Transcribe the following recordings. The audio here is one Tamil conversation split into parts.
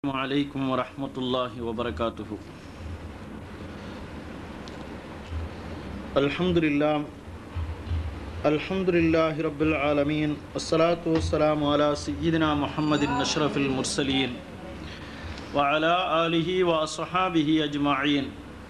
السلام عليكم ورحمة الله وبركاته الحمد لله الحمد لله رب العالمين والصلاة والسلام على سيدنا محمد أشرف المرسلين وعلى آله وأصحابه أجمعين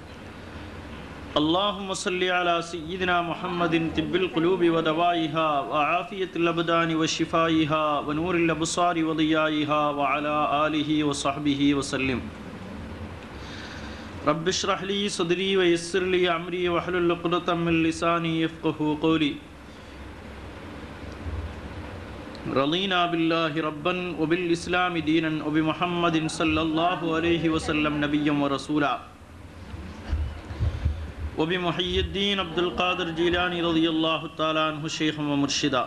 اللهم صل على سيدنا محمد طب القلوب ودوائها وعافية الأبدان وشفائها ونور الأبصار وضيائها وعلى آله وصحبه وسلم رب اشرح لي صدري ويسر لي أمري واحلل عقدة من لساني يفقه قولي رضينا بالله ربا وبالإسلام دينا وبمحمد صلى الله عليه وسلم نبيا ورسولا وبمحي الدين عبد القادر جيلاني رضي الله تعالى عنه شيخا ومرشدا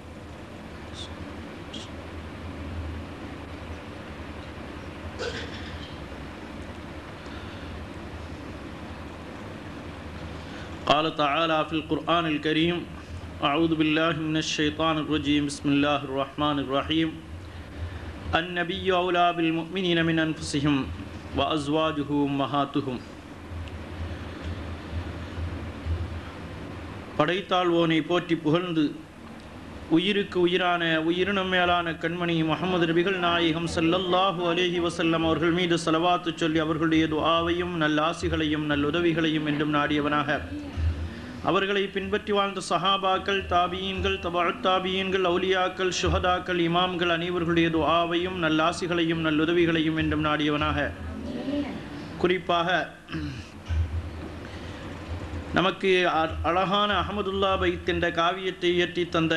قال تعالى في القرآن الكريم أعوذ بالله من الشيطان الرجيم بسم الله الرحمن الرحيم النبي أولى بالمؤمنين من أنفسهم وأزواجه أمهاتهم படைத்தாழ்வோனை போற்றி புகழ்ந்து உயிருக்கு உயிரான உயிரினம் மேலான கண்மணி முகமது நபிகள் நாயகம் ஸல்லல்லாஹு அலைஹி வஸல்லம் அவர்கள் மீது செலவாத்து சொல்லி அவர்களுடைய துஆவையும் நல்லாசிகளையும் நல்லுதவிகளையும் என்றும் நாடியவனாக அவர்களை பின்பற்றி வாழ்ந்த சஹாபாக்கள் தாபியீன்கள் தபாத் தாபியீன்கள் அவுலியாக்கள் சுஹதாக்கள் இமாம்கள் அனைவர்களுடைய துஆவையும் நல்லாசிகளையும் நல்லுதவிகளையும் என்றும் நாடியவனாக குறிப்பாக நமக்கு அ- அழகான அகமதுல்லா பைத் என்ற காவியத்தை இயற்றி தந்த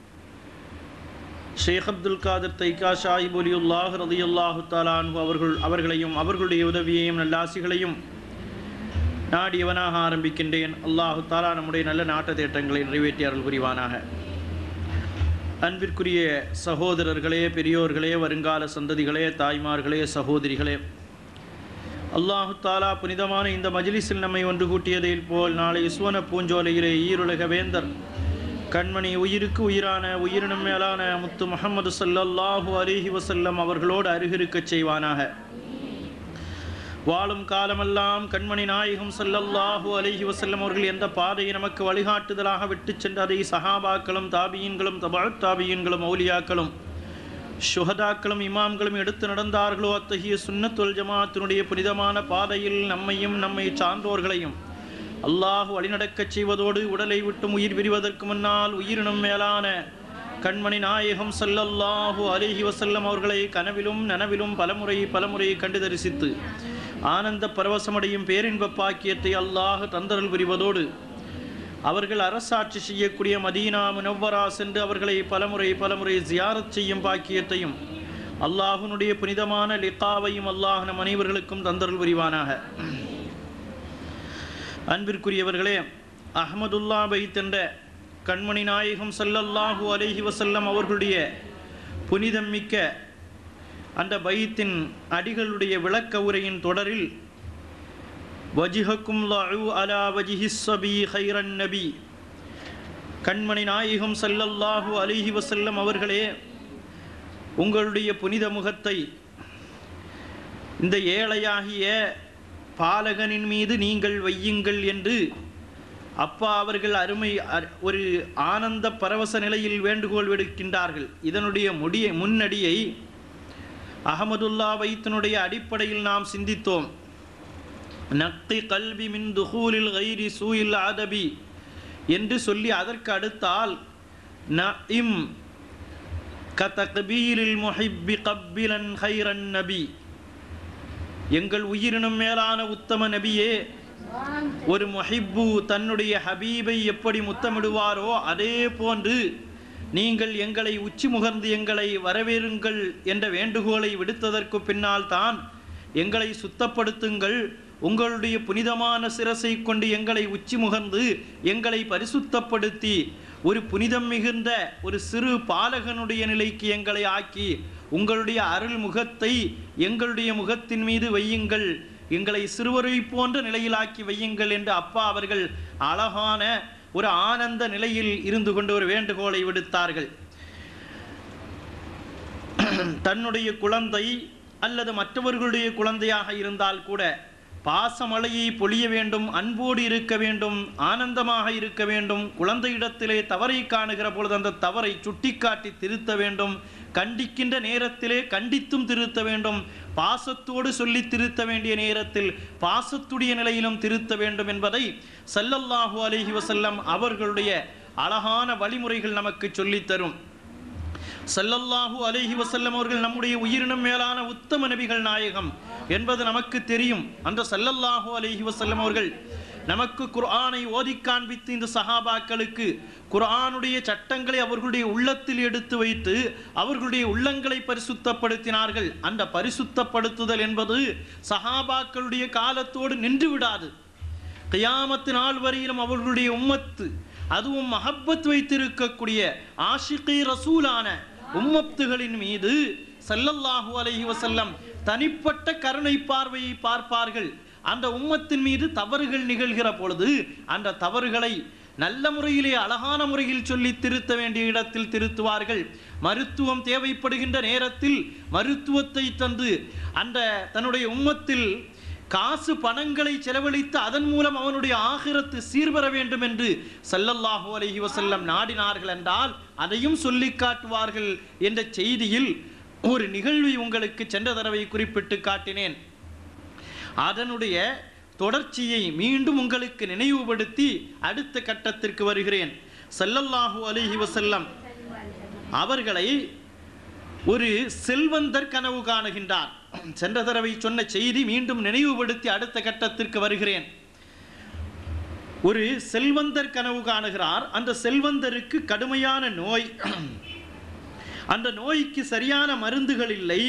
ஷேக் அப்துல் காதர் தைக்கா ஷாஹிப் ஒலியுல்லாஹ் ரதியுல்லாஹு தாலான்ஹு அவர்கள் அவர்களையும் அவர்களுடைய உதவியையும் நல்லாசிகளையும் நாடியவனாக ஆரம்பிக்கின்றேன் அல்லாஹு தாலா நம்முடைய நல்ல நாட்ட திட்டங்களை நிறைவேற்றி அருள் புரிவானாக அன்பிற்குரிய சகோதரர்களே பெரியோர்களே வருங்கால சந்ததிகளே தாய்மார்களே சகோதரிகளே அல்லாஹு தாலா புனிதமான இந்த மஜ்லிஸில் நம்மை ஒன்று கூட்டியதைப் போல் நாளை சுவன பூஞ்சோலையிலே ஈருலக வேந்தர் கண்மணி உயிருக்கு உயிரான உயிரினும் மேலான முத்து முஹம்மது ஸல்லல்லாஹு அலைஹி வஸல்லம் அவர்களோடு அருகிருக்கச் செய்வானாக வாழும் காலமெல்லாம் கண்மணி நாயகம் ஸல்லல்லாஹு அலைஹி வஸல்லம் அவர்கள் எந்த பாதையை நமக்கு வழிகாட்டுதலாக விட்டுச் சென்ற அதை சஹாபாக்களும் தாபியீன்களும் தபாத் தாபியீன்களும் மௌலியாக்களும் சுஹதாக்களும் இமாம்களும் எடுத்து நடந்தார்களோ அத்தகைய சுன்னத்துல் ஜமாத்தினுடைய புனிதமான பாதையில் நம்மையும் நம்மை சார்ந்தோர்களையும் அல்லாஹ் வழிநடக்கச் செய்வதோடு உடலை விட்டும் உயிர் விரிவதற்கு முன்னால் உயிரினும் மேலான கண்மணி நாயகம் ஸல்லல்லாஹு அலைஹி வஸல்லம் அவர்களை கனவிலும் நனவிலும் பலமுறை பலமுறை கண்டு தரிசித்து ஆனந்த பரவசமடையும் பேரின்ப பாக்கியத்தை அல்லாஹ் தந்தரல் புரிவதோடு அவர்கள் அரசாட்சி செய்யக்கூடிய மதீனா முனவ்வரா சென்று அவர்களை பலமுறை பலமுறை ஜியாரத் செய்யும் பாக்கியத்தையும் அல்லாஹ்வினுடைய புனிதமான லிகாவையும் அல்லாஹ் நம் அனைவர்களுக்கும் தந்தருள் புரிவானாக அன்பிற்குரியவர்களே அஹ்மதுல்லா பைத் என்ற கண்மணி நாயகம் ஸல்லல்லாஹு அலைஹி வஸல்லம் அவர்களுடைய புனிதம் மிக்க அந்த பைத்தின் அடிகளுடைய விளக்க உரையின் தொடரில் வஜிஹக்கும் லஉ அலா வஜிஹிஸ் சபி ஹைரன் நபி கண்மணி நாயகம் ஸல்லல்லாஹு அலைஹி வஸல்லம் அவர்களே உங்களுடைய புனித முகத்தை இந்த ஏழையாகிய பாலகனின் மீது நீங்கள் வையுங்கள் என்று அப்பா அவர்கள் அருமை அர்- ஒரு ஆனந்த பரவச நிலையில் வேண்டுகோள் விடுக்கின்றார்கள் இதனுடைய முடிய முன்னடியை அகமதுல்லா வைத்தினுடைய அடிப்படையில் நாம் சிந்தித்தோம் நக்கி கல்வி மின் துஹூலில் கைரி சூயில் ஆதபி என்று சொல்லி அதற்கு அடுத்தால் நஇம் கதக்பீரில் முஹிப்பி கப்பிலன் ஹைரன் நபி எங்கள் உயிரினும் மேலான உத்தம நபியே ஒரு முஹிப்பு தன்னுடைய ஹபீபை எப்படி முத்தமிடுவாரோ அதே போன்று நீங்கள் எங்களை உச்சி முகர்ந்து எங்களை வரவேறுங்கள் என்ற வேண்டுகோளை விடுத்ததற்கு பின்னால் தான் எங்களை சுத்தப்படுத்துங்கள் உங்களுடைய புனிதமான சிரசை கொண்டு எங்களை உச்சி முகர்ந்து எங்களை பரிசுத்தப்படுத்தி ஒரு புனிதம் மிகுந்த ஒரு சிறு பாலகனுடைய நிலைக்கு எங்களை ஆக்கி உங்களுடைய அருள் முகத்தை எங்களுடைய முகத்தின் மீது வையுங்கள் எங்களை சிறுவரை போன்ற நிலையிலாக்கி வையுங்கள் என்று அப்பா அவர்கள் அழகான ஒரு ஆனந்த நிலையில் இருந்து கொண்டு ஒரு வேண்டுகோளை விடுத்தார்கள் தன்னுடைய குழந்தை அல்லது மற்றவர்களுடைய குழந்தையாக இருந்தால் கூட பாசமழையை பொழிய வேண்டும் அன்போடு இருக்க வேண்டும் ஆனந்தமாக இருக்க வேண்டும் குழந்தையிடத்திலே தவறை காணுகிற பொழுது அந்த தவறை சுட்டிக்காட்டி திருத்த வேண்டும் கண்டிக்கின்ற நேரத்திலே கண்டித்தும் திருத்த வேண்டும் பாசத்தோடு சொல்லி திருத்த வேண்டிய நேரத்தில் பாசத்துடைய நிலையிலும் திருத்த வேண்டும் என்பதை ஸல்லல்லாஹு அலைஹி வஸல்லம் அவர்களுடைய அழகான வழிமுறைகள் நமக்கு சொல்லித் தரும் ஸல்லல்லாஹு அலைஹி வஸல்லம் அவர்கள் நம்முடைய உயிரினும் மேலான உத்தம நபிகள் நாயகம் என்பது நமக்கு தெரியும் அந்த ஸல்லல்லாஹு அலைஹி வஸல்லம் அவர்கள் நமக்கு குர்ஆனை ஓதி காண்பித்து இந்த சஹாபாக்களுக்கு குர்ஆனுடைய சட்டங்களை அவர்களுடைய உள்ளத்தில் எடுத்து வைத்து அவர்களுடைய உள்ளங்களை பரிசுத்தப்படுத்தினார்கள் அந்த பரிசுத்தப்படுத்துதல் என்பது சஹாபாக்களுடைய காலத்தோடு நின்று விடாது கியாமத்து நாள் வரையிலும் அவர்களுடைய உம்மத்து அதுவும் மஹப்பத் வைத்திருக்கக்கூடிய ஆஷிகை ரசூலான உம்மத்துகளின் மீது ஸல்லல்லாஹு அலைஹி வஸல்லம் தனிப்பட்ட கருணை பார்வையை பார்ப்பார்கள் அந்த உம்மத்தின் மீது தவறுகள் நிகழ்கிற பொழுது அந்த தவறுகளை நல்ல முறையிலே அழகான முறையில் சொல்லி திருத்த வேண்டிய இடத்தில் திருத்துவார்கள் மருத்துவம் தேவைப்படுகின்ற நேரத்தில் மருத்துவத்தை தந்து அந்த தன்னுடைய உம்மத்தில் காசு பணங்களை செலவழித்து அதன் மூலம் அவனுடைய ஆகிரத்து சீர்பெற வேண்டும் என்று ஸல்லல்லாஹு அலைஹி வஸல்லம் நாடினார்கள் என்றால் அதையும் சொல்லி காட்டுவார்கள் என்ற செய்தியில் ஒரு நிகழ்வை உங்களுக்கு சென்ற தடவை குறிப்பிட்டு காட்டினேன் அதனுடைய தொடர்ச்சியை மீண்டும் உங்களுக்கு நினைவுபடுத்தி அடுத்த கட்டத்திற்கு வருகிறேன் ஸல்லல்லாஹு அலைஹி வஸல்லம் அவர்களை ஒரு செல்வந்தர் கனவு காணுகின்றார் சென்ற தடவை சொன்ன செய்தி மீண்டும் நினைவுபடுத்தி அடுத்த கட்டத்திற்கு வருகிறேன் ஒரு செல்வந்தர் கனவு காணுகிறார் அந்த செல்வந்தருக்கு கடுமையான நோய் அந்த நோய்க்கு சரியான மருந்துகள் இல்லை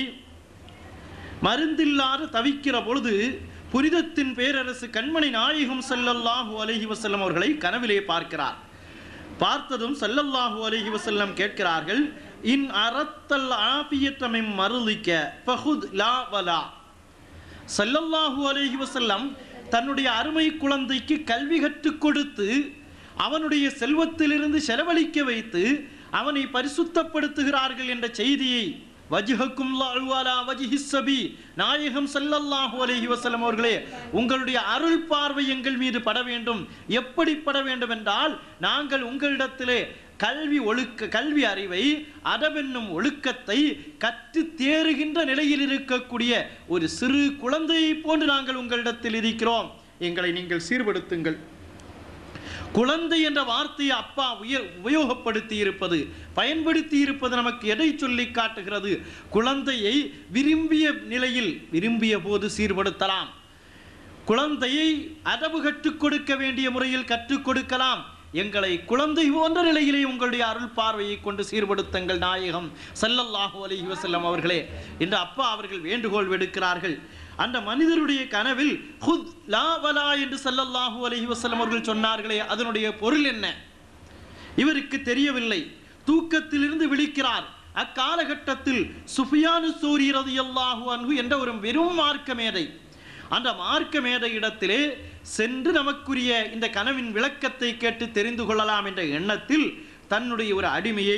மருந்தில்லாத தவிக்கிற பொழுது புனிதத்தின் பேரரசு கண்மணி நாயகம் ஸல்லல்லாஹு அலைஹி வஸல்லம் அவர்களை கனவிலே பார்க்கிறார் பார்த்ததும் ஸல்லல்லாஹு அலைஹி வஸல்லம் கேட்கிறார்கள் இன் அரத்தல் ஆபியத்த மின் மருளிக்க ஃபஹுத் லா வலா ஸல்லல்லாஹு அலைஹி வஸல்லம் தன்னுடைய அருமை குழந்தைக்கு கல்வி கற்றுக் கொடுத்து அவனுடைய செல்வத்திலிருந்து செலவழிக்க வைத்து அவனை பரிசுத்தப்படுத்துகிறார்கள் என்ற செய்தியை வஜ்ஹக்கும் அழுவாலா வஜிஹிஸ்ஸபி நாயகம் ஸல்லல்லாஹு அலைஹி வஸல்லம் அவர்களே உங்களுடைய அருள் பார்வை எங்கள் மீது பட வேண்டும் எப்படி பட வேண்டும் என்றால் நாங்கள் உங்களிடத்திலே கல்வி ஒழுக்க கல்வி அறிவை அதவென்னும் ஒழுக்கத்தை கற்று தேறுகின்ற நிலையில் இருக்கக்கூடிய ஒரு சிறு குழந்தையைப் போன்று நாங்கள் உங்களிடத்தில் இருக்கிறோம் எங்களை நீங்கள் சீர்படுத்துங்கள் குழந்தை என்ற வார்த்தையை அப்பா உய உபயோகப்படுத்தி இருப்பது பயன்படுத்தி இருப்பது நமக்கு எதை சொல்லி காட்டுகிறது குழந்தையை விரும்பிய நிலையில் விரும்பிய போது சீர்படுத்தலாம் குழந்தையை அதவு கற்றுக் கொடுக்க வேண்டிய முறையில் கற்றுக் கொடுக்கலாம் எங்களை குழந்தை போன்ற நிலையிலே உங்களுடைய அருள் பார்வையை கொண்டு சீர்படுத்துங்கள் நாயகம் ஸல்லல்லாஹு அலைஹி வஸல்லம் அவர்களே என்று அப்பா அவர்கள் வேண்டுகோள் விடுக்கிறார்கள் அந்த மனிதருடைய கனவில் ஹுத் லா வலா என்று ஸல்லல்லாஹு அலைஹி வஸல்லம் அவர்கள் சொன்னார்களே அதனுடைய பொருள் என்ன இவருக்கு தெரியவில்லை தூக்கத்திலிருந்து விழிக்கிறார் அக்காலகட்டத்தில் சுஃபியானு சூரி ரதியல்லாஹு அன்ஹு என்ற ஒரு வெறும் மார்க்க மேதை அந்த மார்க்க மேதை இடத்திலே சென்று நமக்குரிய இந்த கனவின் விளக்கத்தை கேட்டு தெரிந்து கொள்ளலாம் என்ற எண்ணத்தில் தன்னுடைய ஒரு அடிமையை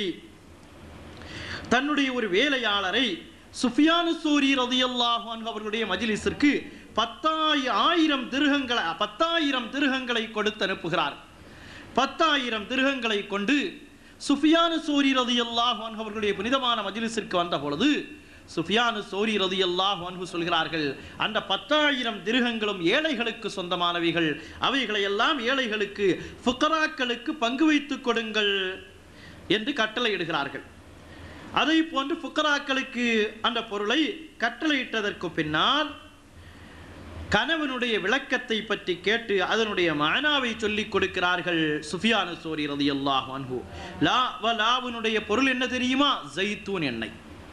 தன்னுடைய ஒரு வேலையாளரை சுஃபியானு சூரி ரதியல்லாஹு அன்ஹு அவர்களுடைய மஜ்லிஸிற்கு பத்தாய ஆயிரம் திருகங்களை பத்தாயிரம் திருகங்களை கொடுத்து அனுப்புகிறார் பத்தாயிரம் திருகங்களை கொண்டு சுஃபியானு சூரி ரதியல்லாஹு அன்ஹு அவர்களுடைய புனிதமான மஜ்லிஸிற்கு வந்த பொழுது சுஃபியானு சோரி ரதியல்லாஹு அன்ஹு சொல்கிறார்கள் அந்த பத்தாயிரம் திருகங்களும் ஏழைகளுக்கு சொந்தமானவைகள் அவைகளை எல்லாம் ஏழைகளுக்கு ஃபுக்கராக்களுக்கு பங்கு வைத்துக் கொடுங்கள் என்று கட்டளையிடுகிறார்கள் அதை போன்று ஃபுக்கராக்களுக்கு அந்த பொருளை கட்டளையிட்டதற்கு பின்னால் கணவனுடைய விளக்கத்தை பற்றி கேட்டு அதனுடைய மானாவை சொல்லிக் கொடுக்கிறார்கள் சுஃபியானு சோரி ரதியல்லாஹு அன்ஹு லா வ லாவினுடைய பொருள் என்ன தெரியுமா ஜெய்தூன் எண்ணெய்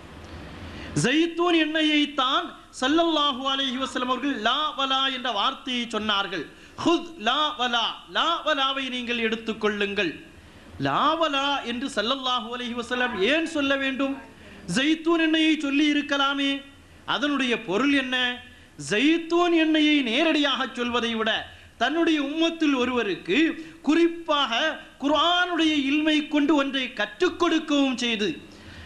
ஜெய்தூன் எண்ணெயை தான் ஸல்லல்லாஹு அலைஹி வஸல்லம் அவர்கள் லா வலா என்ற வார்த்தையை சொன்னார்கள் ஹுத் லா வலா லா வலாவை நீங்கள் எடுத்துக்கொள்ளுங்கள் லா வலா என்று ஸல்லல்லாஹு அலைஹி வஸல்லம் ஏன் சொல்ல வேண்டும் ஜெய்தூன் எண்ணெயை சொல்லி இருக்கலாமே அதனுடைய பொருள் என்ன ஜெய்தூன் எண்ணெயை நேரடியாக சொல்வதை விட தன்னுடைய உம்மத்தில் ஒருவருக்கு குறிப்பாக குர்ஆனுடைய இல்மை கொண்டு ஒன்றை கற்றுக் கொடுக்கவும் செய்து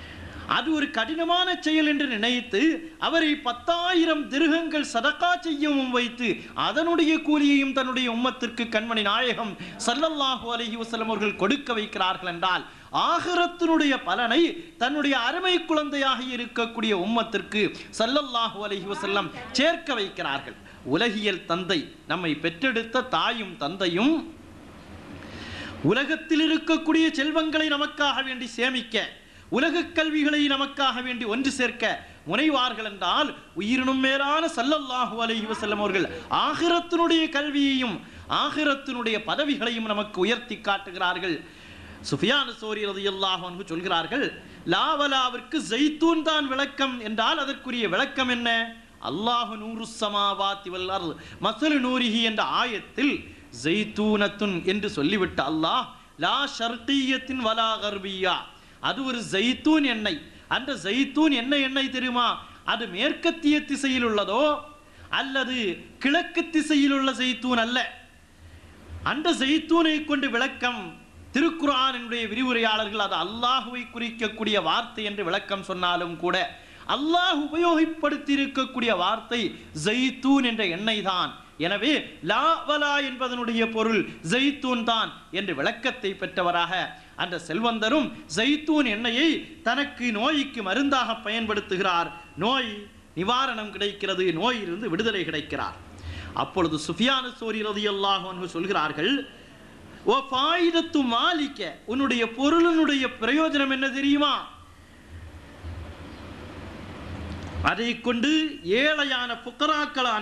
அது ஒரு கடினமான செயல் என்று நினைத்து அவரை பத்தாயிரம் திருகங்கள் சதக்கா செய்யவும் வைத்து அதனுடைய கூலியையும் தன்னுடைய உம்மத்திற்கு கண்மணி நாயகம் ஸல்லல்லாஹு அலைஹி வஸல்லம் அவர்கள் கொடுக்க வைக்கிறார்கள் என்றால் ஆகிரத்தினுடைய பலனை தன்னுடைய அருமை குழந்தையாக இருக்கக்கூடிய உம்மத்திற்கு ஸல்லல்லாஹு அலைஹி வஸல்லம் சேர்க்க வைக்கிறார்கள் உலகியல் தந்தை நம்மை பெற்றெடுத்த தாயும் தந்தையும் உலகத்தில் இருக்கக்கூடிய செல்வங்களை நமக்காக வேண்டி சேமிக்க உலகக் கல்விகளை நமக்காக வேண்டி ஒன்று சேர்க்க முனைவார்கள் என்றால் உயிரினும் மேலான சல்லல்லாஹு அலைஹி வஸல்லம் அவர்கள் ஆகிரத்தினுடைய கல்வியையும் ஆகிரத்தினுடைய பதவிகளையும் நமக்கு உயர்த்தி காட்டுகிறார்கள் சுஃபியான் சோரி ரலியல்லாஹு அன்ஹு சொல்கிறார்கள் லாவலாவிற்கு ஜெய்தூன் தான் விளக்கம் என்றால் அதற்குரிய விளக்கம் என்ன அல்லாஹு நூறு சமாவாத்தி வல் அர்த் மசலு நூரிஹி என்ற ஆயத்தில் ஜெய்தூனத்துன் என்று சொல்லிவிட்ட அல்லாஹ் லா ஷர்கியத்தின் வலா கர்பியா அது ஒரு ஜெய்தூன் எண்ணெய் அந்த ஜெய்தூன் என்ன எண்ணெய் தெரியுமா அது மேற்கத்திய திசையில் உள்ளதோ அல்லது கிழக்கு திசையில் உள்ள ஜெய்தூன் அல்ல அந்த ஜெய்தூனை கொண்டு விளக்கம் திருக்குர்ஆனினுடைய விரிவுரையாளர்கள் அது அல்லாஹுவை குறிக்கக்கூடிய வார்த்தை என்று விளக்கம் சொன்னாலும் கூட அல்லாஹ் உபயோகப்படுத்தி இருக்கக்கூடிய வார்த்தை ஜெய்தூன் என்ற எண்ணெய் தான் எனவே லாவலா என்பதனுடைய பொருள் ஜெய்தூன் தான் என்று விளக்கத்தை பெற்றவராக அந்த செல்வந்தரும் ஜெய்தூன் எண்ணெயை தனக்கு நோய்க்கு மருந்தாக பயன்படுத்துகிறார் நோய் நிவாரணம் கிடைக்கிறது நோயிலிருந்து விடுதலை கிடைக்கிறார் அப்பொழுது சுஃபியானு சோரி ரதியல்லாஹு அன்ஹு சொல்கிறார்கள் ஓ ஃபாயிதத்து மாலிக்க உன்னுடைய பொருளினுடைய பிரயோஜனம் என்ன தெரியுமா அதை கொண்டு ஏழையான புக்கராக்களான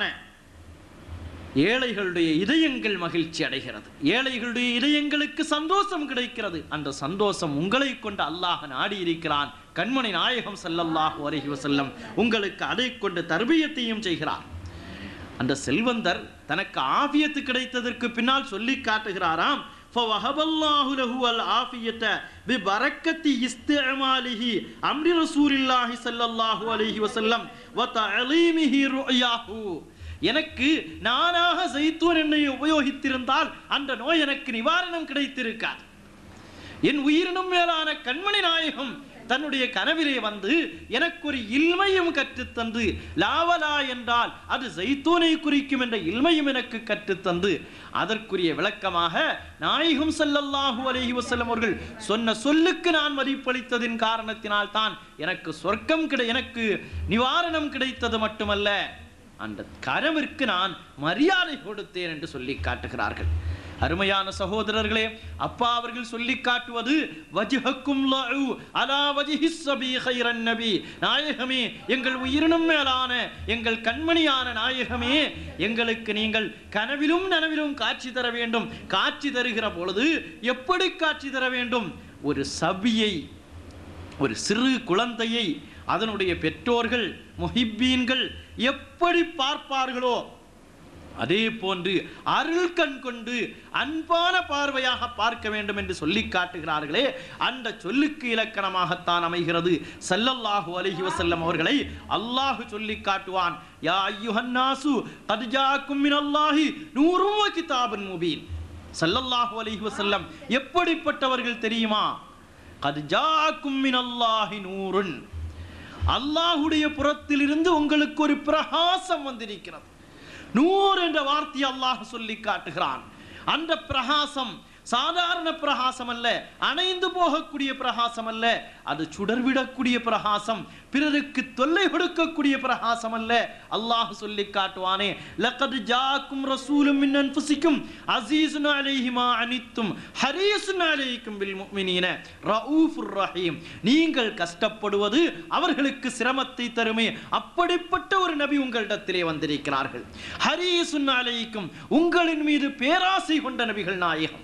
ஏழைகளுடைய இதயங்கள் மகிழ்ச்சி அடைகிறது ஏழைகளுடைய இதயங்களுக்கு சந்தோஷம் கிடைக்கிறது அந்த சந்தோஷம் உங்களை கொண்டு அல்லாஹ் நாடி இருக்கிறான் கண்மணி நாயகம் ஸல்லல்லாஹு அலைஹி வஸல்லம் உங்களுக்கு அதை கொண்டு தர்பியத்தையும் செய்கிறார் அந்த செல்வந்தர் தனக்கு ஆபியத்து கிடைத்ததற்கு பின்னால் சொல்லி காட்டுகிறாராம் فَوَهَبَ اللَّهُ لَهُ الْعَافِيَةَ بِبَرَكَةِ اسْتِعْمَالِهِ أَمْرِ رسول الله صلى الله عليه وسلم وتعليمه رؤياه எனக்கு நானாக ஜெய்தூன் எண்ணெயை உபயோகித்திருந்தால் அந்த நோய் எனக்கு நிவாரணம் கிடைத்திருக்காது என் உயிரினும் மேலான கண்மணி நாயகம் தன்னுடைய கனவிலே வந்து எனக்கு ஒரு இல்மையும் கற்றுத்தந்து லாவலா என்றால் அது ஜெய்தூனை குறிக்கும் என்ற இல்மையும் எனக்கு கற்றுத்தந்து அதற்குரிய விளக்கமாக நாயகம் ஸல்லல்லாஹு அலைஹி வஸல்லம் அவர்கள் சொன்ன சொல்லுக்கு நான் மதிப்பளித்ததின் காரணத்தினால் தான் எனக்கு சொர்க்கம் கிடை எனக்கு நிவாரணம் கிடைத்தது மட்டுமல்ல அந்த கனவிற்கு நான் மரியாதை கொடுத்தேன் என்று சொல்லி காட்டுகிறார்கள் அருமையான சகோதரர்களே அப்பா அவர்கள் சொல்லி காட்டுவது வஜ்ஹக்கும் லஉ அலா வஜ்ஹி ஸபி கைரன் நபி நாயகமே எங்கள் உயிரினும் மேலான எங்கள் கண்மணியான நாயகமே எங்களுக்கு நீங்கள் கனவிலும் நனவிலும் காட்சி தர வேண்டும் காட்சி தருகிற பொழுது எப்படி காட்சி தர வேண்டும் ஒரு சபியை ஒரு சிறு குழந்தையை அதனுடைய பெற்றோர்கள் முஹிப்பீன்கள் எப்படி பார்ப்பார்களோ அதே போன்று அருள் கண் கொண்டு அன்பான பார்வையாக பார்க்க வேண்டும் என்று சொல்லி காட்டுகிறார்களே அந்த சொல்லுக்கு இலக்கணமாகத்தான் அமைகிறது ஸல்லல்லாஹு அலைஹி வஸல்லம் அவர்களை அல்லாஹ் சொல்லி காட்டுவான் யா ஐயுஹன்னாசு கத் ஜாக்கும் மினல்லாஹி நூறும் வ கிதாபுன் முபீன் ஸல்லல்லாஹு அலைஹி வஸல்லம் எப்படிப்பட்டவர்கள் தெரியுமா கத் ஜாக்கும் மினல்லாஹி நூறுன் அல்லாஹுடைய புறத்திலிருந்து உங்களுக்கு ஒரு பிரகாசம் வந்திருக்கிறது நூறு என்ற வார்த்தையை அல்லாஹ் சொல்லி காட்டுகிறான் அந்த பிரகாசம் சாதாரண பிரகாசம் அல்ல அணைந்து போகக்கூடிய பிரகாசம் அல்ல அது சுடர்விடக்கூடிய பிரகாசம் பிறருக்கு தொல்லை கொடுக்கக்கூடிய பிரகாசம் அல்ல அல்லாஹ் சொல்லி காட்டுவானே லக்கது ஜாக்கும் ரசூலும் மின் அன்ஃபுசிக்கும் அசீசுன் அலைஹி மா அனித்தும் ஹரீசுன் அலைக்கும் பில் முஃமினீன ரഊஃபுர் ரஹீம் நீங்கள் கஷ்டப்படுவது அவர்களுக்கு சிரமத்தை தருமே அப்படிப்பட்ட ஒரு நபி உங்களிடத்திலே வந்திருக்கிறார்கள் ஹரீசுன் அலைக்கும் உங்களின் மீது பேராசை கொண்ட நபிகள் நாயகம்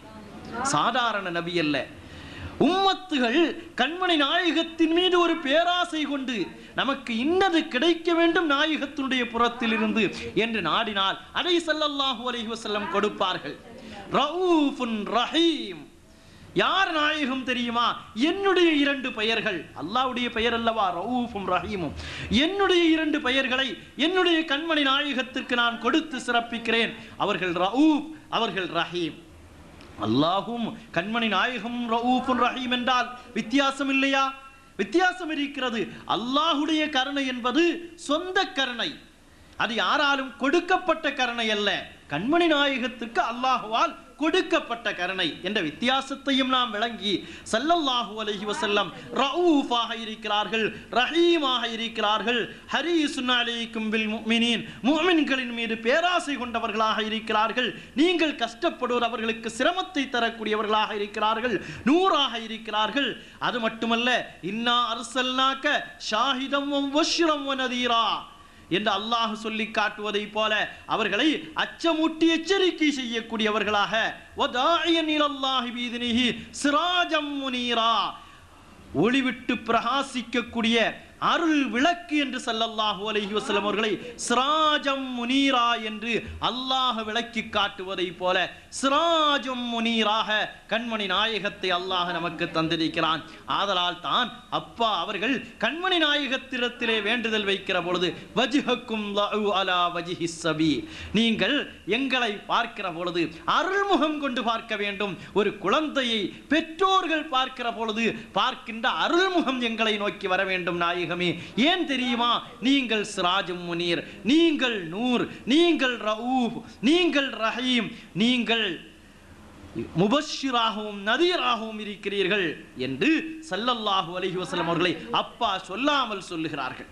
சாதாரண நபி அல்ல உம்மத்துகள் கண்மணி நாயகத்தின் மீது ஒரு பேராசை கொண்டு நமக்கு இன்னது கிடைக்க வேண்டும் நாயகத்தினுடைய புறத்திலிருந்து என்று நாடினால் அதை ஸல்லல்லாஹு அலைஹி வஸல்லம் கொடுப்பார்கள் ரഊஃபுன் ரஹீம் யார் நாயகம் தெரியுமா என்னுடைய இரண்டு பெயர்கள் அல்லாஹ்வுடைய பெயர் அல்லவா ரഊஃபும் ரஹீமும் என்னுடைய இரண்டு பெயர்களை என்னுடைய கண்மணி நாயகத்திற்கு நான் கொடுத்து சிறப்பிக்கிறேன் அவர்கள் ரഊஃப் அவர்கள் ரஹீம் அல்லாஹும் கண்மணி நாயகம் ரഊஃபுன் ரஹீம் என்றால் வித்தியாசம் இல்லையா வித்தியாசம் இருக்கிறது அல்லாஹுடைய கருணை என்பது சொந்த கருணை அது யாராலும் கொடுக்கப்பட்ட கருணை அல்ல கண்மணி நாயகத்திற்கு அல்லாஹுவால் கொடுக்கப்பட்ட கருணை என்ற வித்தியாசத்தையும் நாம் விளங்கி ஸல்லல்லாஹு அலைஹி வஸல்லம் ரഊஃபாக இருக்கிறார்கள் ரஹீமாக இருக்கிறார்கள் ஹரீசுன் அலைக்கும் பில் முஃமினீன் முஃமின்களின் மீது பேராசை கொண்டவர்களாக இருக்கிறார்கள் நீங்கள் கஷ்டப்படுவோர் அவர்களுக்கு சிரமத்தை தரக்கூடியவர்களாக இருக்கிறார்கள் நூறாக இருக்கிறார்கள் அது மட்டுமல்ல இன்னா அர்சல்னாக்க ஷாஹிதம் வஷ்ரம் வனதீரா என்று அல்லாஹ் சொல்லி காட்டுவதைப் போல அவர்களை அச்சமூட்டி எச்சரிக்கை செய்யக்கூடியவர்களாக வதாயன் இலல்லாஹி பீதினிஹி சிராஜம் முனீரா ஒளிவிட்டு பிரகாசிக்கக்கூடிய அருள் விளக்கு என்று ஸல்லல்லாஹு அலைஹி வஸல்லம் அவர்களை சிராஜம் முனீரா என்று அல்லாஹ் விளக்கி காட்டுவதைப் போல சிராஜம் முனீராக கண்மணி நாயகத்தை அல்லாஹ் நமக்கு தந்திருக்கிறான் ஆதலால் தான் அப்பா அவர்கள் கண்மணி நாயகத்திடத்திலே வேண்டுதல் வைக்கிற பொழுது வஜ்ஹக்கும் லஅு அலா வஜ்ஹி சபி நீங்கள் எங்களை பார்க்கிற பொழுது அருள்முகம் கொண்டு பார்க்க வேண்டும் ஒரு குழந்தையை பெற்றோர்கள் பார்க்கிற பொழுது பார்க்கின்ற அருள்முகம் எங்களை நோக்கி வர வேண்டும் நாயகமே ஏன் தெரியுமா நீங்கள் சிராஜும் முனீர் நீங்கள் நூர் நீங்கள் ரவுஃப் நீங்கள் ரஹீம் நீங்கள் முபஷிராகவும் நதீராகவும் இருக்கிறீர்கள் என்று ஸல்லல்லாஹு அலைஹி வஸல்லம் அவர்களை அப்பா சொல்லாமல் சொல்லுகிறார்கள்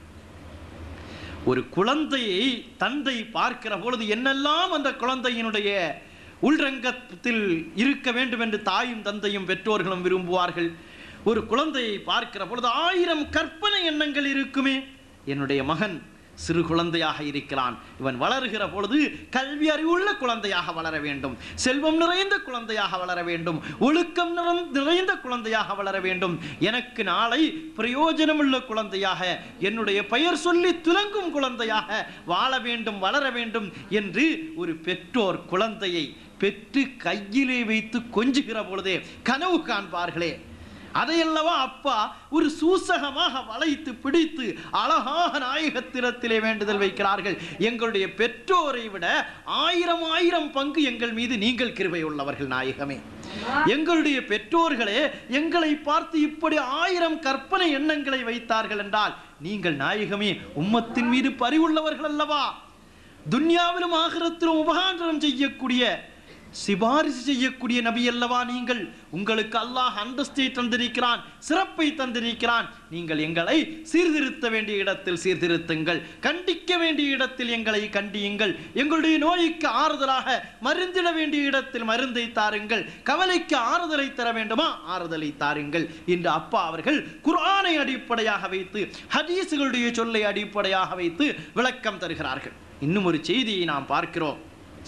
ஒரு குழந்தையை தந்தை பார்க்கிற பொழுது என்னெல்லாம் அந்த குழந்தையினுடைய உள்ரங்கத்தில் இருக்க வேண்டும் என்று தாயும் தந்தையும் பெற்றோர்களும் விரும்புவார்கள் ஒரு குழந்தையை பார்க்கிற பொழுது ஆயிரம் கற்பனை எண்ணங்கள் இருக்குமே என்னுடைய மகன் சிறு குழந்தையாக இருக்கிறான் இவன் வளருகிற பொழுது கல்வி அறிவுள்ள குழந்தையாக வளர வேண்டும் செல்வம் நிறைந்த குழந்தையாக வளர வேண்டும் ஒழுக்கம் நிறந்- நிறைந்த குழந்தையாக வளர வேண்டும் எனக்கு நாளை பிரயோஜனமுள்ள குழந்தையாக என்னுடைய பெயர் சொல்லி துலங்கும் குழந்தையாக வாழ வேண்டும் வளர வேண்டும் என்று ஒரு பெற்றோர் குழந்தையை பெற்று கையிலே வைத்து கொஞ்சுகிற பொழுதே கனவு காண்பார்களே அதையல்லவா அப்பா ஒரு சூசகமாக வளைத்து பிடித்து அழகாக நாயகத்திரத்திலே வேண்டுதல் வைக்கிறார்கள் எங்களுடைய பெற்றோரை விட ஆயிரம் ஆயிரம் பங்கு எங்கள் மீது நீங்கள் கிருபை உள்ளவர்கள் நாயகமே எங்களுடைய பெற்றோர்களே எங்களை பார்த்து இப்படி ஆயிரம் கற்பனை எண்ணங்களை வைத்தார்கள் என்றால் நீங்கள் நாயகமே உம்மத்தின் மீது பரிவுள்ளவர்கள் அல்லவா துன்யாவிலும் ஆகிரத்திலும் உபகாரம் செய்யக்கூடிய சிபாரிசு செய்யக்கூடிய நபி அல்லவா நீங்கள் உங்களுக்கு அல்லாஹ் அந்தஸ்தை தந்திருக்கிறான் சிறப்பை தந்திருக்கிறான் நீங்கள் எங்களை சீர்திருத்த வேண்டிய இடத்தில் சீர்திருத்துங்கள் கண்டிக்க வேண்டிய இடத்தில் எங்களை கண்டியுங்கள் எங்களுடைய நோய்க்கு ஆறுதலாக மருந்திட வேண்டிய இடத்தில் மருந்தை தாருங்கள் கவலைக்கு ஆறுதலை தர வேண்டுமா ஆறுதலை தாருங்கள் என்று அப்பா அவர்கள் குர்ஆனை அடிப்படையாக வைத்து ஹதீஸுகளுடைய சொல்லை அடிப்படையாக வைத்து விளக்கம் தருகிறார்கள் இன்னும் ஒரு செய்தியை நாம் பார்க்கிறோம்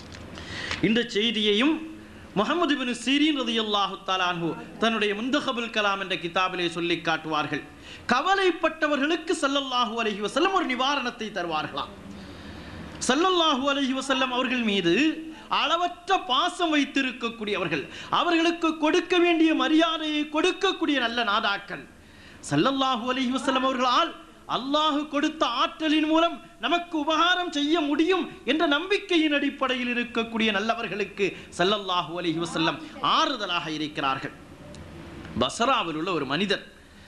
இந்த செய்தியையும் முகமது பின் சீரீன் ரதியல்லாஹு தஆலாஹு தன்னுடைய முந்தகபுல் கலாம் என்ற கிதாபிலே சொல்லி காட்டுவார்கள் கவலைப்பட்டவர்களுக்கு ஸல்லல்லாஹு அலைஹி வஸல்லம் ஒரு நிவாரணத்தை தருவார்களாம் ஸல்லல்லாஹு அலைஹி வஸல்லம் அவர்கள் மீது அளவற்ற பாசம் வைத்திருக்கக்கூடியவர்கள் அவர்களுக்கு கொடுக்க வேண்டிய மரியாதையை கொடுக்கக்கூடிய நல்ல நாதாக்கள் ஸல்லல்லாஹு அலைஹி வஸல்லம் அவர்களால் அல்லாஹ் கொடுத்த ஆற்றலின் மூலம் நமக்கு உபகாரம் செய்ய முடியும் என்ற நம்பிக்கையின் அடிப்படையில் இருக்கக்கூடிய நல்லவர்களுக்கு ஸல்லல்லாஹு அலைஹி வஸல்லம் ஆறுதலாக இருக்கிறார்கள் பசராவில் உள்ள ஒரு மனிதர்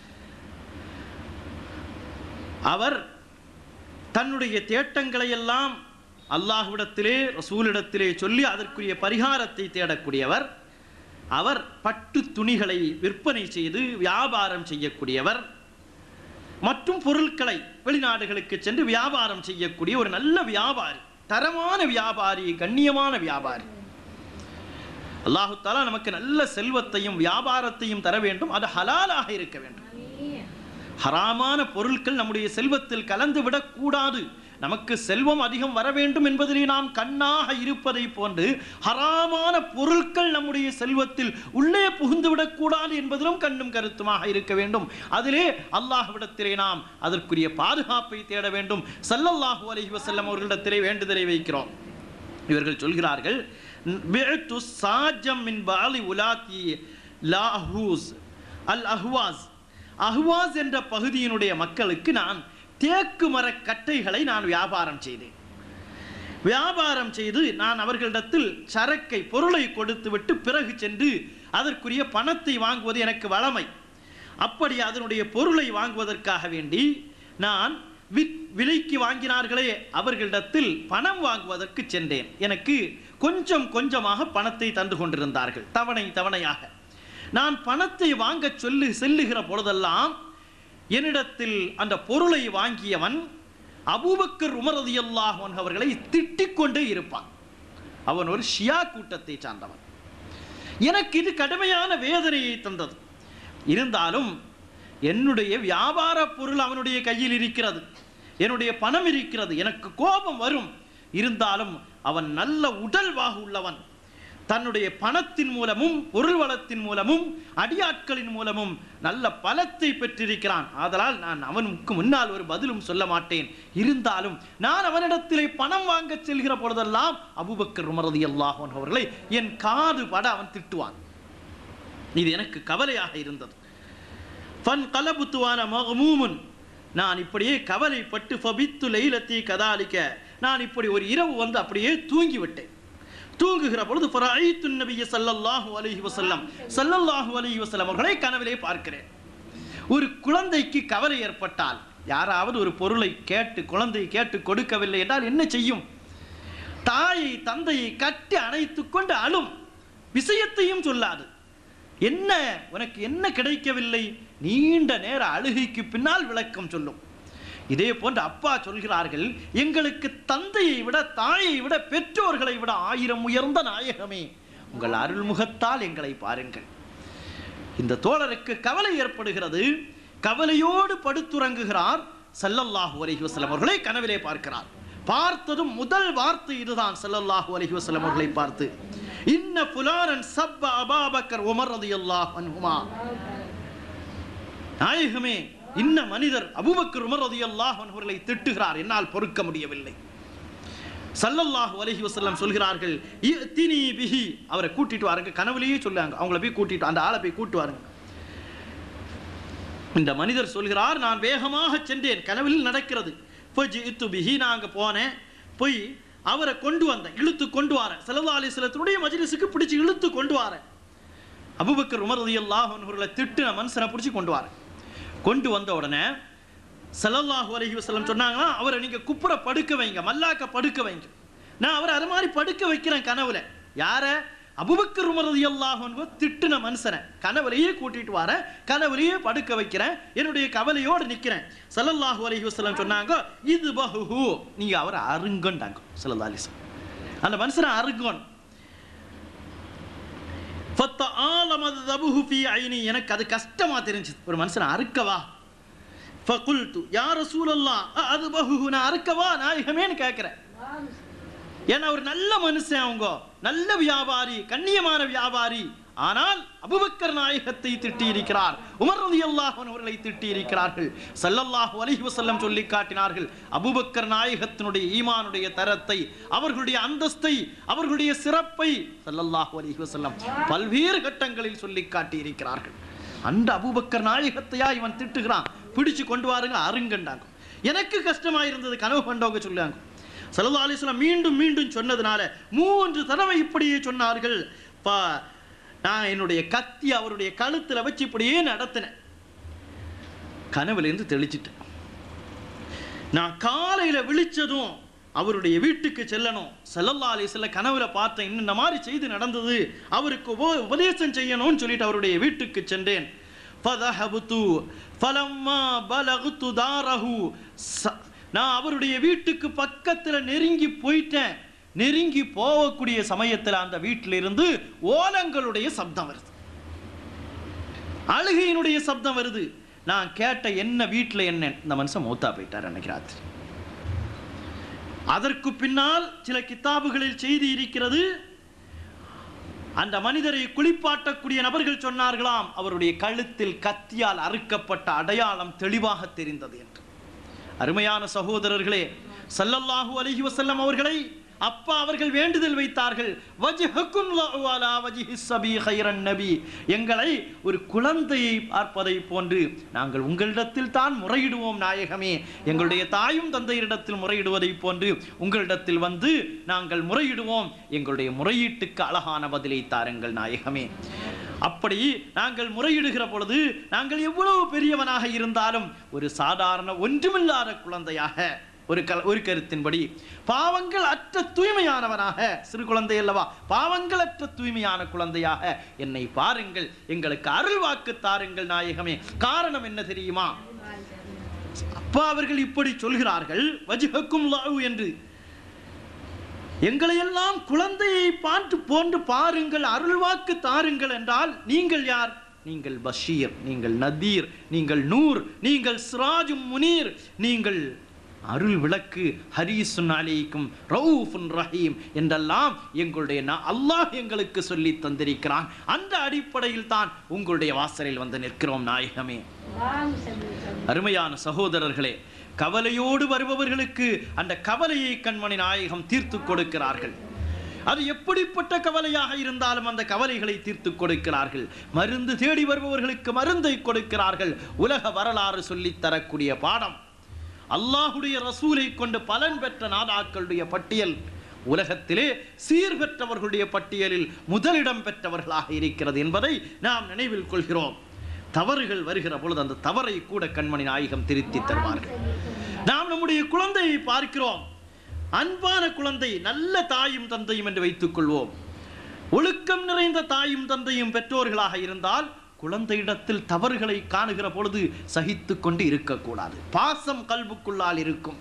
அவர் தன்னுடைய தேட்டங்களை எல்லாம் அல்லாஹ்விடத்திலே ரசூலிடத்திலே சொல்லி அதற்குரிய பரிகாரத்தை தேடக்கூடியவர் அவர் பட்டு துணிகளை விற்பனை செய்து வியாபாரம் செய்யக்கூடியவர் மற்றும் பொருட்களை வெளிநாடுகளுக்கு சென்று வியாபாரம் செய்யக்கூடிய ஒரு நல்ல வியாபாரி தரமான வியாபாரி கண்ணியமான வியாபாரி அல்லாஹு தாலா நமக்கு நல்ல செல்வத்தையும் வியாபாரத்தையும் தர வேண்டும் அது ஹலாலாக இருக்க வேண்டும் ஹராமான பொருட்கள் நம்முடைய செல்வத்தில் கலந்து விடக்கூடாது நமக்கு செல்வம் அதிகம் வர வேண்டும் என்பதிலே நாம் கண்ணாக இருப்பதை போன்று ஹராமான பொருட்கள் நம்முடைய செல்வத்தில் உள்ளே புகுந்து விடக்கூடாது என்பதிலும் கண்ணும் கருத்துமாக இருக்க வேண்டும் அதிலே அல்லாஹ்விடத்திலே நாம் அதற்குரிய பாதுகாப்பை தேட வேண்டும் ஸல்லல்லாஹு அலைஹி வஸல்லம் அவர்களிடத்திலே வேண்டுதலை வைக்கிறோம் இவர்கள் சொல்கிறார்கள் பிஅத்து சாஜம் மின் பாலி உலாத்தி லாஹூஸ் அல் அஹ்வாஸ் அஹ்வாஸ் என்ற பகுதியினுடைய மக்களுக்கு நான் தேக்கு மரக் கட்டைகளை நான் வியாபாரம் செய்தேன் வியாபாரம் செய்து நான் அவர்களிடத்தில் சரக்கை பொருளை கொடுத்துவிட்டு பிறகு சென்று அதற்குரிய பணத்தை வாங்குவது எனக்கு வளமை அப்படி அதனுடைய பொருளை வாங்குவதற்காக வேண்டி நான் வி- விலைக்கு வாங்கினார்களே அவர்களிடத்தில் பணம் வாங்குவதற்கு சென்றேன் எனக்கு கொஞ்சம் கொஞ்சமாக பணத்தை தந்து கொண்டிருந்தார்கள் தவணை தவணையாக நான் பணத்தை வாங்க சொல்லு செல்லுகிற பொழுதெல்லாம் என்னிடத்தில் அந்த பொருளை வாங்கியவன் அபூபக்கர் உமரதியல்லாஹ் அவர்களை திட்டிக் கொண்டே இருப்பான் அவன் ஒரு ஷியா கூட்டத்தை சார்ந்தவன் எனக்கு இது கடுமையான வேதனையை தந்தது இருந்தாலும் என்னுடைய வியாபார பொருள் அவனுடைய கையில் இருக்கிறது என்னுடைய பணம் இருக்கிறது எனக்கு கோபம் வரும் இருந்தாலும் அவன் நல்ல உடல்வாகு உள்ளவன் தன்னுடைய பணத்தின் மூலமும் பொருள் வளத்தின் மூலமும் அடியாட்களின் மூலமும் நல்ல பலத்தை பெற்றிருக்கிறான் ஆதலால் நான் அவனுக்கு முன்னால் ஒரு பதிலும் சொல்ல மாட்டேன் இருந்தாலும் நான் அவனிடத்திலே பணம் வாங்க செல்கிற பொழுதெல்லாம் அபூபக்கர் உமரதி அல்லாஹன் அவர்களை என் காது பட அவன் திட்டுவான் இது எனக்கு கவலையாக இருந்தது ஃபன் கலபுத்துவான மகமூமுன் நான் இப்படியே கவலைப்பட்டு ஃபபித்து லைலத்தி கதாலிக்க நான் இப்படி ஒரு இரவு வந்து அப்படியே தூங்கி விட்டேன் தூங்குகிற பொழுது ஃபரஐத்து நபிய ஸல்லல்லாஹு அலைஹி வஸல்லம் ஸல்லல்லாஹு அலைஹி வஸல்லம் அவர்களை கனவிலே பார்க்கிறேன் ஒரு குழந்தைக்கு கவலை ஏற்பட்டால் யாராவது ஒரு பொருளை கேட்டு குழந்தை கேட்டு கொடுக்கவில்லை என்றால் என்ன செய்யும் தாயை தந்தையை கட்டி அணைத்துக் கொண்டு அழும் விஷயத்தையும் சொல்லாது என்ன உனக்கு என்ன கிடைக்கவில்லை நீண்ட நேர அழுகைக்கு பின்னால் விளக்கம் சொல்லும் இதே போன்று அப்பா சொல்கிறார்கள் எங்களுக்கு தந்தையை விட தாயை விட பெற்றோர்களை விட ஆயிரம் உயர்ந்த நாயகமே உங்கள் அருள்முகத்தால் எங்களை பாருங்கள் இந்த தோழருக்கு கவலை ஏற்படுகிறது கவலையோடு படுத்துறங்குகிறார் ஸல்லல்லாஹு அலைஹி வஸல்லம் அவர்களை கனவிலே பார்க்கிறார் பார்த்ததும் முதல் வார்த்தை இதுதான் ஸல்லல்லாஹு அலைஹி வஸல்லம் அவர்களை பார்த்து இன்ன புலாரன் சப்ப அபாபக்கர் உமர் ரலியல்லாஹு அன்ஹுமா நாயகமே இன்ன மனிதர் அபூபக்கர் உமர் ரலியல்லாஹு அன்ஹு அவர்களை திட்டுகிறார் என்னால் பொறுக்க முடியவில்லை சல்லல்லாஹு அலைஹி வஸல்லம் சொல்கிறார்கள் இத்தினி பிஹி அவரை கூட்டிட்டு வாருங்க கனவுலயே சொல்லுவாங்க அவங்கள போய் கூட்டிட்டு அந்த ஆளை போய் கூட்டு வாருங்க இந்த மனிதர் சொல்கிறார் நான் வேகமாக சென்றேன் கனவில் நடக்கிறது ஃபஜித்து பிஹி நான் அங்க போனேன் போய் அவரை கொண்டு வந்தேன் இழுத்து கொண்டு வரேன் சல்லல்லாஹு அலைஹி வஸல்லத்துடைய மஜ்லிஸுக்கு பிடிச்சு இழுத்து கொண்டு வரேன் அபூபக்கர் உமர் ரலியல்லாஹு அன்ஹு அவர்களை திட்டுன மனுஷனை பிடிச்சி கொண்டு வரேன் கொண்டு வந்த உடனே ஸல்லல்லாஹு அலைஹி வஸல்லம் சொன்னாங்கன்னா அவரை நீங்க குப்புற படுக்க வைங்க மல்லாக்க படுக்க வைங்க நான் அவரை அது மாதிரி படுக்க வைக்கிறேன் கனவுல யார அபுபக்கர் உமர் ரலியல்லாஹு அன்ஹு திட்டுன மனுஷனை கனவுலயே கூட்டிட்டு வரேன் கனவுலயே படுக்க வைக்கிறேன் என்னுடைய கவலையோடு நிக்கிறேன் ஸல்லல்லாஹு அலைஹி வஸல்லம் சொன்னாங்க இது பஹு நீங்க அவரை அருங்கண்டாங்க ஸல்லல்லாஹு அலைஹி வஸல்லம் அந்த மனுஷனை அருங்கோன் ஃபத்தஆலமதபுஹு ஃபீ ஐனி எனக்கு அது கஷ்டமா தெரிஞ்சது ஒரு மனுஷனை அறுக்கவா ஃபகுல்து யா ரசூலல்லாஹ் அது பஹு நான் அறுக்கவா நாயகமேன்னு கேட்கிறேன் ஏன்னா ஒரு நல்ல மனுஷன் அவங்க நல்ல வியாபாரி கண்ணியமான வியாபாரி ஆனால் அபுபக்கர் நாயகத்தை திட்டி இருக்கிறார் உமர் ரலியல்லாஹு அன்ஹு அவர்களை திட்டி இருக்கிறார்கள் ஸல்லல்லாஹு அலைஹி வஸல்லம் சொல்லி காட்டினார்கள் அபுபக்கர் நாயகத்தினுடைய ஈமானுடைய தரத்தை அவர்களுடைய அந்தஸ்தை அவர்களுடைய சிறப்பை ஸல்லல்லாஹு அலைஹி வஸல்லம் பல்வேறு கட்டங்களில் சொல்லி காட்டி இருக்கிறார்கள் அந்த அபூபக்கர் நாயகத்தையா இவன் திட்டுகிறான் பிடிச்சு கொண்டு வாருங்க அருங்கண்டாங்க எனக்கு கஷ்டமா இருந்தது கனவு கண்டவங்க சொல்லுவாங்க சல்லா அலிஸ்லாம் மீண்டும் மீண்டும் சொன்னதுனால மூன்று தடவை இப்படியே சொன்னார்கள் பா நான் என்னுடைய கத்தி அவருடைய கழுத்துல வச்சு இப்படியே நடத்தினேன் கனவுலேருந்து தெளிச்சிட்டேன் நான் காலையில விழிச்சதும் அவருடைய வீட்டுக்கு செல்லணும் செல்லல்லா அலிஸ்ல கனவுல பார்த்தேன் இன்னும் இந்த மாதிரி செய்தி நடந்தது அவருக்கு உப- உபதேசம் செய்யணும்னு சொல்லிட்டு அவருடைய வீட்டுக்கு சென்றேன் ஃபதஹபுது ஃபலம்மா பலகுத்து தாரஹு ச- நான் அவருடைய வீட்டுக்கு பக்கத்துல நெருங்கி போயிட்டேன் நெருங்கி போகக்கூடிய சமயத்துல அந்த வீட்டில இருந்து ஓலங்களுடைய சப்தம் வருது அழுகையினுடைய சப்தம் வருது நான் கேட்ட என்ன வீட்டில் என்ன இந்த மனுஷன் மூத்தா போயிட்டார் அன்னைக்கு ராத்திரி அதற்கு பின்னால் சில கித்தாபுகளில் செய்தி இருக்கிறது அந்த மனிதரை குளிப்பாட்டக்கூடிய நபர்கள் சொன்னார்களாம் அவருடைய கழுத்தில் கத்தியால் அறுக்கப்பட்ட அடையாளம் தெளிவாக தெரிந்தது என்று அருமையான சகோதரர்களே ஸல்லல்லாஹு அலைஹி வஸல்லம் அவர்களை அப்பா அவர்கள் வேண்டுதல் வைத்தார்கள் வஜ்ஹக்கும் லஹு அலா வஜ்ஹி ஸபி கைரன் நபி எங்களை ஒரு குழந்தையை பார்ப்பதை போன்று நாங்கள் உங்களிடத்தில் தான் முறையிடுவோம் நாயகமே எங்களுடைய தாயும் தந்தையரிடத்தில் முறையிடுவதை போன்று உங்களிடத்தில் வந்து நாங்கள் முறையிடுவோம் எங்களுடைய முறையீட்டுக்கு அழகான பதிலை தாருங்கள் நாயகமே அப்படி நாங்கள் முறையிடுகிற பொழுது நாங்கள் எவ்வளவு பெரியவனாக இருந்தாலும் ஒரு சாதாரண ஒன்றுமில்லாத குழந்தையாக ஒரு கல ஒரு கருத்தின்படி பாவங்கள் அற்ற தூய்மையானவனாக சிறு குழந்தை அல்லவா பாவங்கள் அற்ற தூய்மையான குழந்தையாக என்னை பாருங்கள் எங்களுக்கு அருள் வாக்கு தாருங்கள் நாயகமே காரணம் என்ன தெரியுமா அப்பா அவர்கள் இப்படி சொல்கிறார்கள் வஜ்ஹக்கும் லாஹு என்று எங்களையெல்லாம் குழந்தையை பார்த்து போன்று பாருங்கள் அருள்வாக்கு தாருங்கள் என்றால் நீங்கள் யார் நீங்கள் பஷீர் நீங்கள் நதீர் நீங்கள் நூர் நீங்கள் சிராஜும் முனீர் நீங்கள் அருள் விளக்கு ஹரீசுன் அலைக்கும் ரவுஃபுன் ரஹீம் என்றெல்லாம் எங்களுடைய நா- அல்லாஹ் எங்களுக்கு சொல்லி தந்திருக்கிறான் அந்த அடிப்படையில் தான் உங்களுடைய வாசலில் வந்து நிற்கிறோம் நாயகமே அருமையான சகோதரர்களே கவலையோடு வருபவர்களுக்கு அந்த கவலையை கண்மணி நாயகம் தீர்த்து கொடுக்கிறார்கள் அது எப்படிப்பட்ட கவலையாக இருந்தாலும் அந்த கவலைகளை தீர்த்து கொடுக்கிறார்கள் மருந்து தேடி வருபவர்களுக்கு மருந்தை கொடுக்கிறார்கள் உலக வரலாறு சொல்லித் தரக்கூடிய பாடம் அல்லாஹுடைய ரசூலை கொண்டு பலன் பெற்ற நாதாக்களுடைய பட்டியல் உலகத்திலே சீர்பெற்றவர்களுடைய பட்டியலில் முதலிடம் பெற்றவர்களாக இருக்கிறது என்பதை நாம் நினைவில் கொள்கிறோம் தவறுகள் வருகிற பொழுது அந்த தவறை கூட கண்மணி நாயகம் திருத்தி தருவார்கள் நாம் நம்முடைய குழந்தையை பார்க்கிறோம் அன்பான குழந்தை நல்ல தாயும் தந்தையும் என்று வைத்துக் கொள்வோம் ஒழுக்கம் நிறைந்த தாயும் தந்தையும் பெற்றோர்களாக இருந்தால் குழந்தையிடத்தில் தவறுகளை காணுகிற பொழுது சகித்து கொண்டு இருக்கக்கூடாது பாசம் கல்புக்குள்ளால் இருக்கும்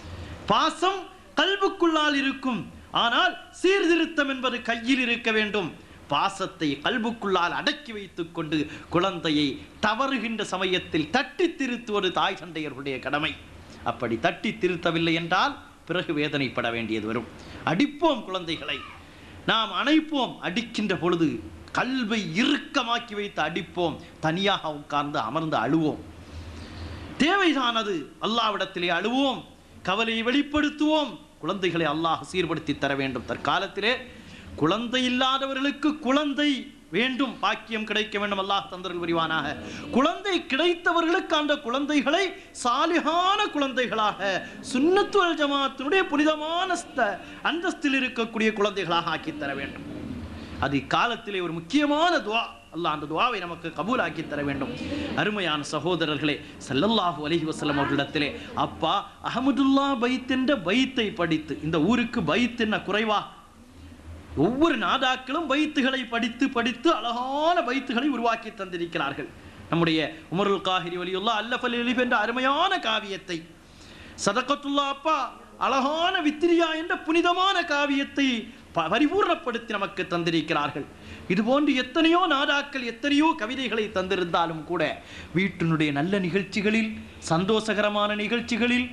பாசம் கல்புக்குள்ளால் இருக்கும் ஆனால் சீர்திருத்தம் என்பது கையில் இருக்க வேண்டும் பாசத்தை கல்புக்குள்ளால் அடக்கி வைத்துக் கொண்டு குழந்தையை தவறுகின்ற சமயத்தில் தட்டி திருத்துவது தாய் தந்தையர்களுடைய கடமை அப்படி தட்டி திருத்தவில்லை என்றால் பிறகு வேதனைப்பட வேண்டியது வரும் அடிப்போம் குழந்தைகளை நாம் அணைப்போம் அடிக்கின்ற பொழுது கல்வை இறுக்கமாக்கி வைத்து அடிப்போம் தனியாக உட்கார்ந்து அமர்ந்து அழுவோம் தேவைதானது அல்லாவிடத்திலே அழுவோம் கவலையை வெளிப்படுத்துவோம் குழந்தைகளை அல்லாஹ் சீர்படுத்தி தர வேண்டும் தற்காலத்திலே குழந்தை இல்லாதவர்களுக்கு குழந்தை வேண்டும் பாக்கியம் கிடைக்க வேண்டும் அல்லாஹ் தந்தர்கள் புரிவானாக குழந்தை கிடைத்தவர்களுக்கு அந்த குழந்தைகளை சாலிகான குழந்தைகளாக சுன்னத்துவல் ஜமாத்தினுடைய புனிதமான ஸ்த- அந்தஸ்தில் இருக்கக்கூடிய குழந்தைகளாக ஆக்கி தர வேண்டும் அது இக்காலத்திலே ஒரு முக்கியமான துவா அல்லாஹ் அந்த துவாவை நமக்கு கபூலாக்கி தர வேண்டும் அருமையான சகோதரர்களே ஸல்லல்லாஹு அலைஹி வஸல்லம் அவர்களிடத்திலே அப்பா அஹமதுல்லா பைத் என்ற பைத்தை படித்து இந்த ஊருக்கு பைத் என்ன குறைவா ஒவ்வொரு நாதாக்களும் பைத்துகளை படித்து படித்து அழகான பைத்துகளை உருவாக்கி தந்திருக்கிறார்கள் நம்முடைய உமருல் காஹிரி வலியுல்லா அல்லஃபல் எலிஃப் என்ற அருமையான காவியத்தை சதகத்துல்லா அப்பா அழகான வித்திரியா என்ற புனிதமான காவியத்தை ப- பரிபூர்ணப்படுத்தி நமக்கு தந்திருக்கிறார்கள் இதுபோன்று எத்தனையோ நாடாக்கள் எத்தனையோ கவிதைகளை தந்திருந்தாலும் கூட வீட்டினுடைய நல்ல நிகழ்ச்சிகளில் சந்தோஷகரமான நிகழ்ச்சிகளில்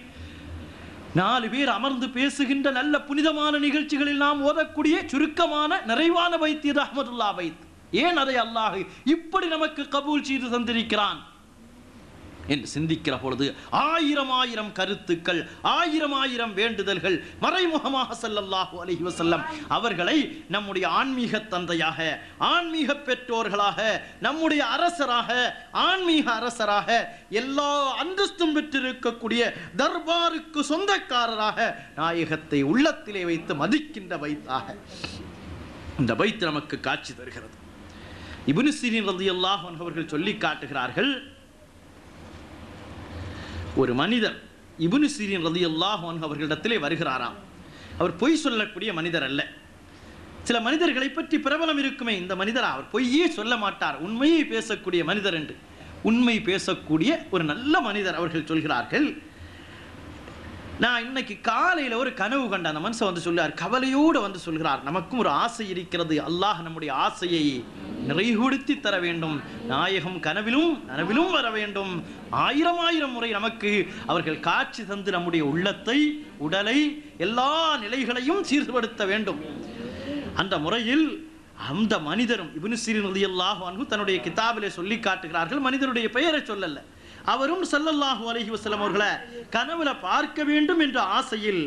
நாலு பேர் அமர்ந்து பேசுகின்ற நல்ல புனிதமான நிகழ்ச்சிகளில் நாம் ஓதக்கூடிய சுருக்கமான நிறைவான வைத்தியது அஹமதுல்லா வைத் ஏன் அதை அல்லாஹ் இப்படி நமக்கு கபூல் செய்து தந்திருக்கிறான் என்று சிந்திக்கிற பொழுது ஆயிரம் ஆயிரம் கருத்துக்கள் ஆயிரம் ஆயிரம் வேண்டுதல்கள் மறைமுகமாக ஸல்லல்லாஹு அலைஹி வஸல்லம் அவர்களை நம்முடைய ஆன்மீக தந்தையாக ஆன்மீக பெற்றோர்களாக நம்முடைய அரசராக ஆன்மீக அரசராக எல்லா அந்தஸ்தும் பெற்றிருக்கக்கூடிய தர்பாருக்கு சொந்தக்காரராக நாயகத்தை உள்ளத்திலே வைத்து மதிக்கின்ற வைத்தாக இந்த வைத்து நமக்கு காட்சி தருகிறது இப்னு சீரின் ரலியல்லாஹு அன்ஹு அவர்கள் சொல்லி காட்டுகிறார்கள் ஒரு மனிதர் இப்னு சீரின் ரலியல்லாஹு அன்ஹு அவர்களிடத்திலே வருகிறாராம் அவர் பொய் சொல்லக்கூடிய மனிதர் அல்ல சில மனிதர்களை பற்றி பிரபலம் இருக்குமே இந்த மனிதரா அவர் பொய்யே சொல்ல மாட்டார் உண்மையை பேசக்கூடிய மனிதர் என்று உண்மை பேசக்கூடிய ஒரு நல்ல மனிதர் அவர்கள் சொல்கிறார்கள் நான் இன்னைக்கு காலையில ஒரு கனவு கண்ட அந்த மனுஷன் வந்து சொல்றார் கவலையோடு வந்து சொல்கிறார் நமக்கும் ஒரு ஆசை இருக்கிறது அல்லாஹ் நம்முடைய ஆசையை நிறைகுடுத்தி தர வேண்டும் நாயகம் கனவிலும் நனவிலும் வர வேண்டும் ஆயிரம் ஆயிரம் முறை நமக்கு அவர்கள் காட்சி தந்து நம்முடைய உள்ளத்தை உடலை எல்லா நிலைகளையும் சீர்படுத்த வேண்டும் அந்த முறையில் அந்த மனிதரும் இப்னு சீரின் ரலியல்லாஹு அன்ஹு தன்னுடைய கிதாபிலே சொல்லி காட்டுகிறார்கள் மனிதருடைய பெயரை சொல்லல அவரும் ஸல்லல்லாஹு அலைஹி வஸல்லம் அவர்களை கனவுல பார்க்க வேண்டும் என்ற ஆசையில்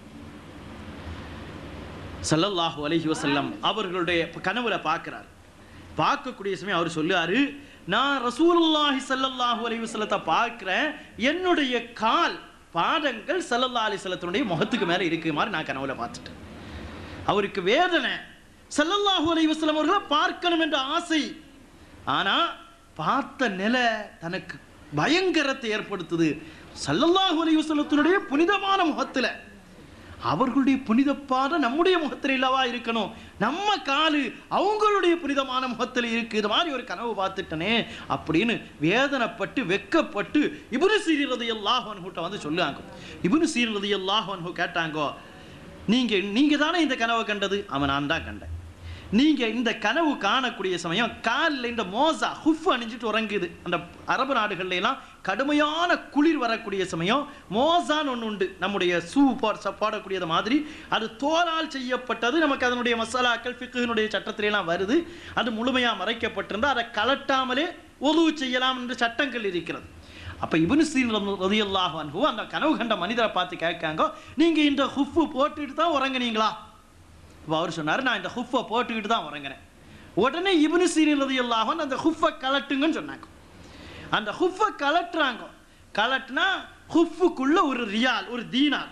ஸல்லல்லாஹு அலைஹி வஸல்லம் அவர்களுடைய கனவுல பார்க்கிறார் பார்க்கக்கூடிய சமயம் அவர் சொல்லுவாரு நான் ரசூலுல்லாஹி ஸல்லல்லாஹு அலைஹி வஸல்லத்தை பார்க்கிறேன் என்னுடைய கால் பாதங்கள் ஸல்லல்லாஹு அலைஹி வஸல்லத்தினுடைய முகத்துக்கு மேல இருக்கு மாதிரி நான் கனவுல பார்த்துட்டேன் அவருக்கு வேதனை ஸல்லல்லாஹு அலைஹி வஸல்லம் அவர்களை பார்க்கணும் என்ற ஆசை ஆனா பார்த்த நிலை தனக்கு பயங்கரத்தை ஏற்படுத்துது சல்லல்லாஹு அலைஹி வஸல்லத்தினுடைய புனிதமான முகத்துல அவர்களுடைய புனித பாதை நம்முடைய முகத்தில் இல்லவா இருக்கணும் நம்ம காலு அவங்களுடைய புனிதமான முகத்தில் இருக்கு இது மாதிரி ஒரு கனவு பார்த்துட்டனே அப்படின்னு வேதனைப்பட்டு வெக்கப்பட்டு இபுனு சீரதி அல்லாஹன்கிட்ட வந்து சொல்லுவாங்க இபுனு சீரதி அல்லாஹன்ஹு கேட்டாங்கோ நீங்க நீங்க தானே இந்த கனவை கண்டது அவன் நான் தான் கண்டேன் நீங்க இந்த கனவு காணக்கூடிய சமயம் காலில் இந்த மோசா ஹுஃப் அணிஞ்சிட்டு உறங்குது அந்த அரபு நாடுகள்ல எல்லாம் கடுமையான குளிர் வரக்கூடிய சமயம் மோசான்னு ஒன்று உண்டு நம்முடைய ஷூ போட போடக்கூடியது மாதிரி அது தோலால் செய்யப்பட்டது நமக்கு அதனுடைய மசாலாக்கள் ஃபிக்குனுடைய சட்டத்திலாம் வருது அது முழுமையாக மறைக்கப்பட்டிருந்தா அதை கலட்டாமலே ஒதுவு செய்யலாம் என்று சட்டங்கள் இருக்கிறது அப்ப இப்னு சீன் ரலியல்லாஹு அன்ஹு அந்த கனவு கண்ட மனிதரை பார்த்து கேட்காங்க நீங்க இந்த ஹுஃப் போட்டுட்டு தான் உறங்குனீங்களா அப்ப அவர் சொன்னாரு நான் இந்த ஹுஃபை போட்டுக்கிட்டு தான் உறங்கினேன் உடனே இப்னு சீன் ரலியல்லாஹு அன்ஹு அந்த ஹுஃபை கலட்டுங்கன்னு சொன்னாங்க அந்த ஹுஃபை கலட்டுறாங்க கலட்டுனா ஹுஃபுக்குள்ள ஒரு ரியால் ஒரு தீனார்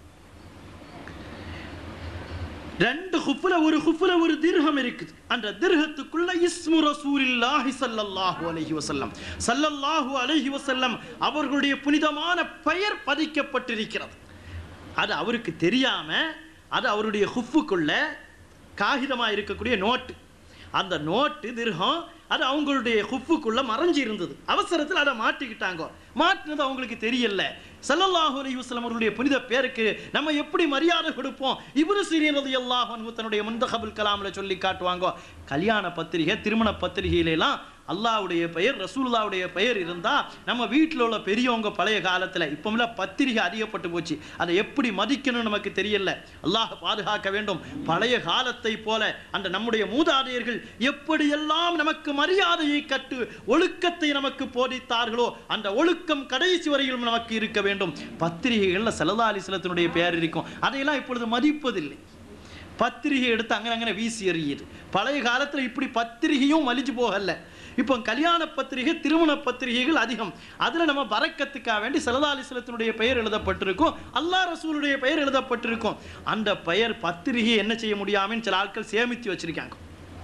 ரெண்டு ஹுஃப்ல ஒரு ஹுஃப்ல ஒரு திர்ஹம் இருக்குது அந்த திர்ஹத்துக்குள்ள இஸ்மு ரசூலில்லாஹி ஸல்லல்லாஹு அலைஹி வஸல்லம் ஸல்லல்லாஹு அலைஹி வஸல்லம் அவர்களுடைய புனிதமான பெயர் பதிக்கப்பட்டிருக்கிறது அது அவருக்கு தெரியாம அது அவருடைய ஹுஃபுக்குள்ள காகிதமா இருக்கக்கூடிய நோட்டு அந்த நோட்டு திர்ஹம் அது அவங்களுடைய ஹுஃபுக்குள்ள மறைஞ்சு இருந்தது அவசரத்தில் அதை மாட்டிக்கிட்டாங்க மாட்டினது அவங்களுக்கு தெரியல ஸல்லல்லாஹு அலைஹி வஸல்லம் அவர்களுடைய புனித பேருக்கு நம்ம எப்படி மரியாதை கொடுப்போம் இப்னு சீரியன் ரலியல்லாஹு அன்ஹு தன்னுடைய முந்தகபுல் கலாம்ல சொல்லி காட்டுவாங்க கல்யாண பத்திரிகை திருமண பத்திரிகையில எல்லாம் அல்லாஹ்வுடைய பெயர் ரசூலுல்லாவுடைய பெயர் இருந்தா நம்ம வீட்டில் உள்ள பெரியவங்க பழைய காலத்துல இப்போம்ல பத்திரிகை அதிகப்பட்டு போச்சு அதை எப்படி மதிக்கணும் நமக்கு தெரியல அல்லாஹ் பாதுகாக்க வேண்டும் பழைய காலத்தை போல அந்த நம்முடைய மூதாதையர்கள் எப்படியெல்லாம் நமக்கு மரியாதையை கட்டு ஒழுக்கத்தை நமக்கு போதித்தார்களோ அந்த ஒழுக்கம் கடைசி வரையிலும் நமக்கு இருக்க வேண்டும் பத்திரிகைகள்ல சல்லா அலிஸ்லத்தினுடைய பெயர் இருக்கும் அதையெல்லாம் இப்பொழுது மதிப்பதில்லை பத்திரிகை எடுத்து அங்கே அங்கே வீசி எறியுது பழைய காலத்துல இப்படி பத்திரிகையும் மலிஞ்சு போகல இப்போ கல்யாண பத்திரிகை திருமண பத்திரிகைகள் அதிகம் அதுல நம்ம பறக்கத்துக்காக வேண்டி சலதாலிசலத்தினுடைய பெயர் எழுதப்பட்டிருக்கும் அல்லாஹ் ரசூலுடைய பெயர் எழுதப்பட்டிருக்கும் அந்த பெயர் பத்திரிகை என்ன செய்ய முடியாமன்னு சில ஆட்கள் சேமித்து வச்சிருக்காங்க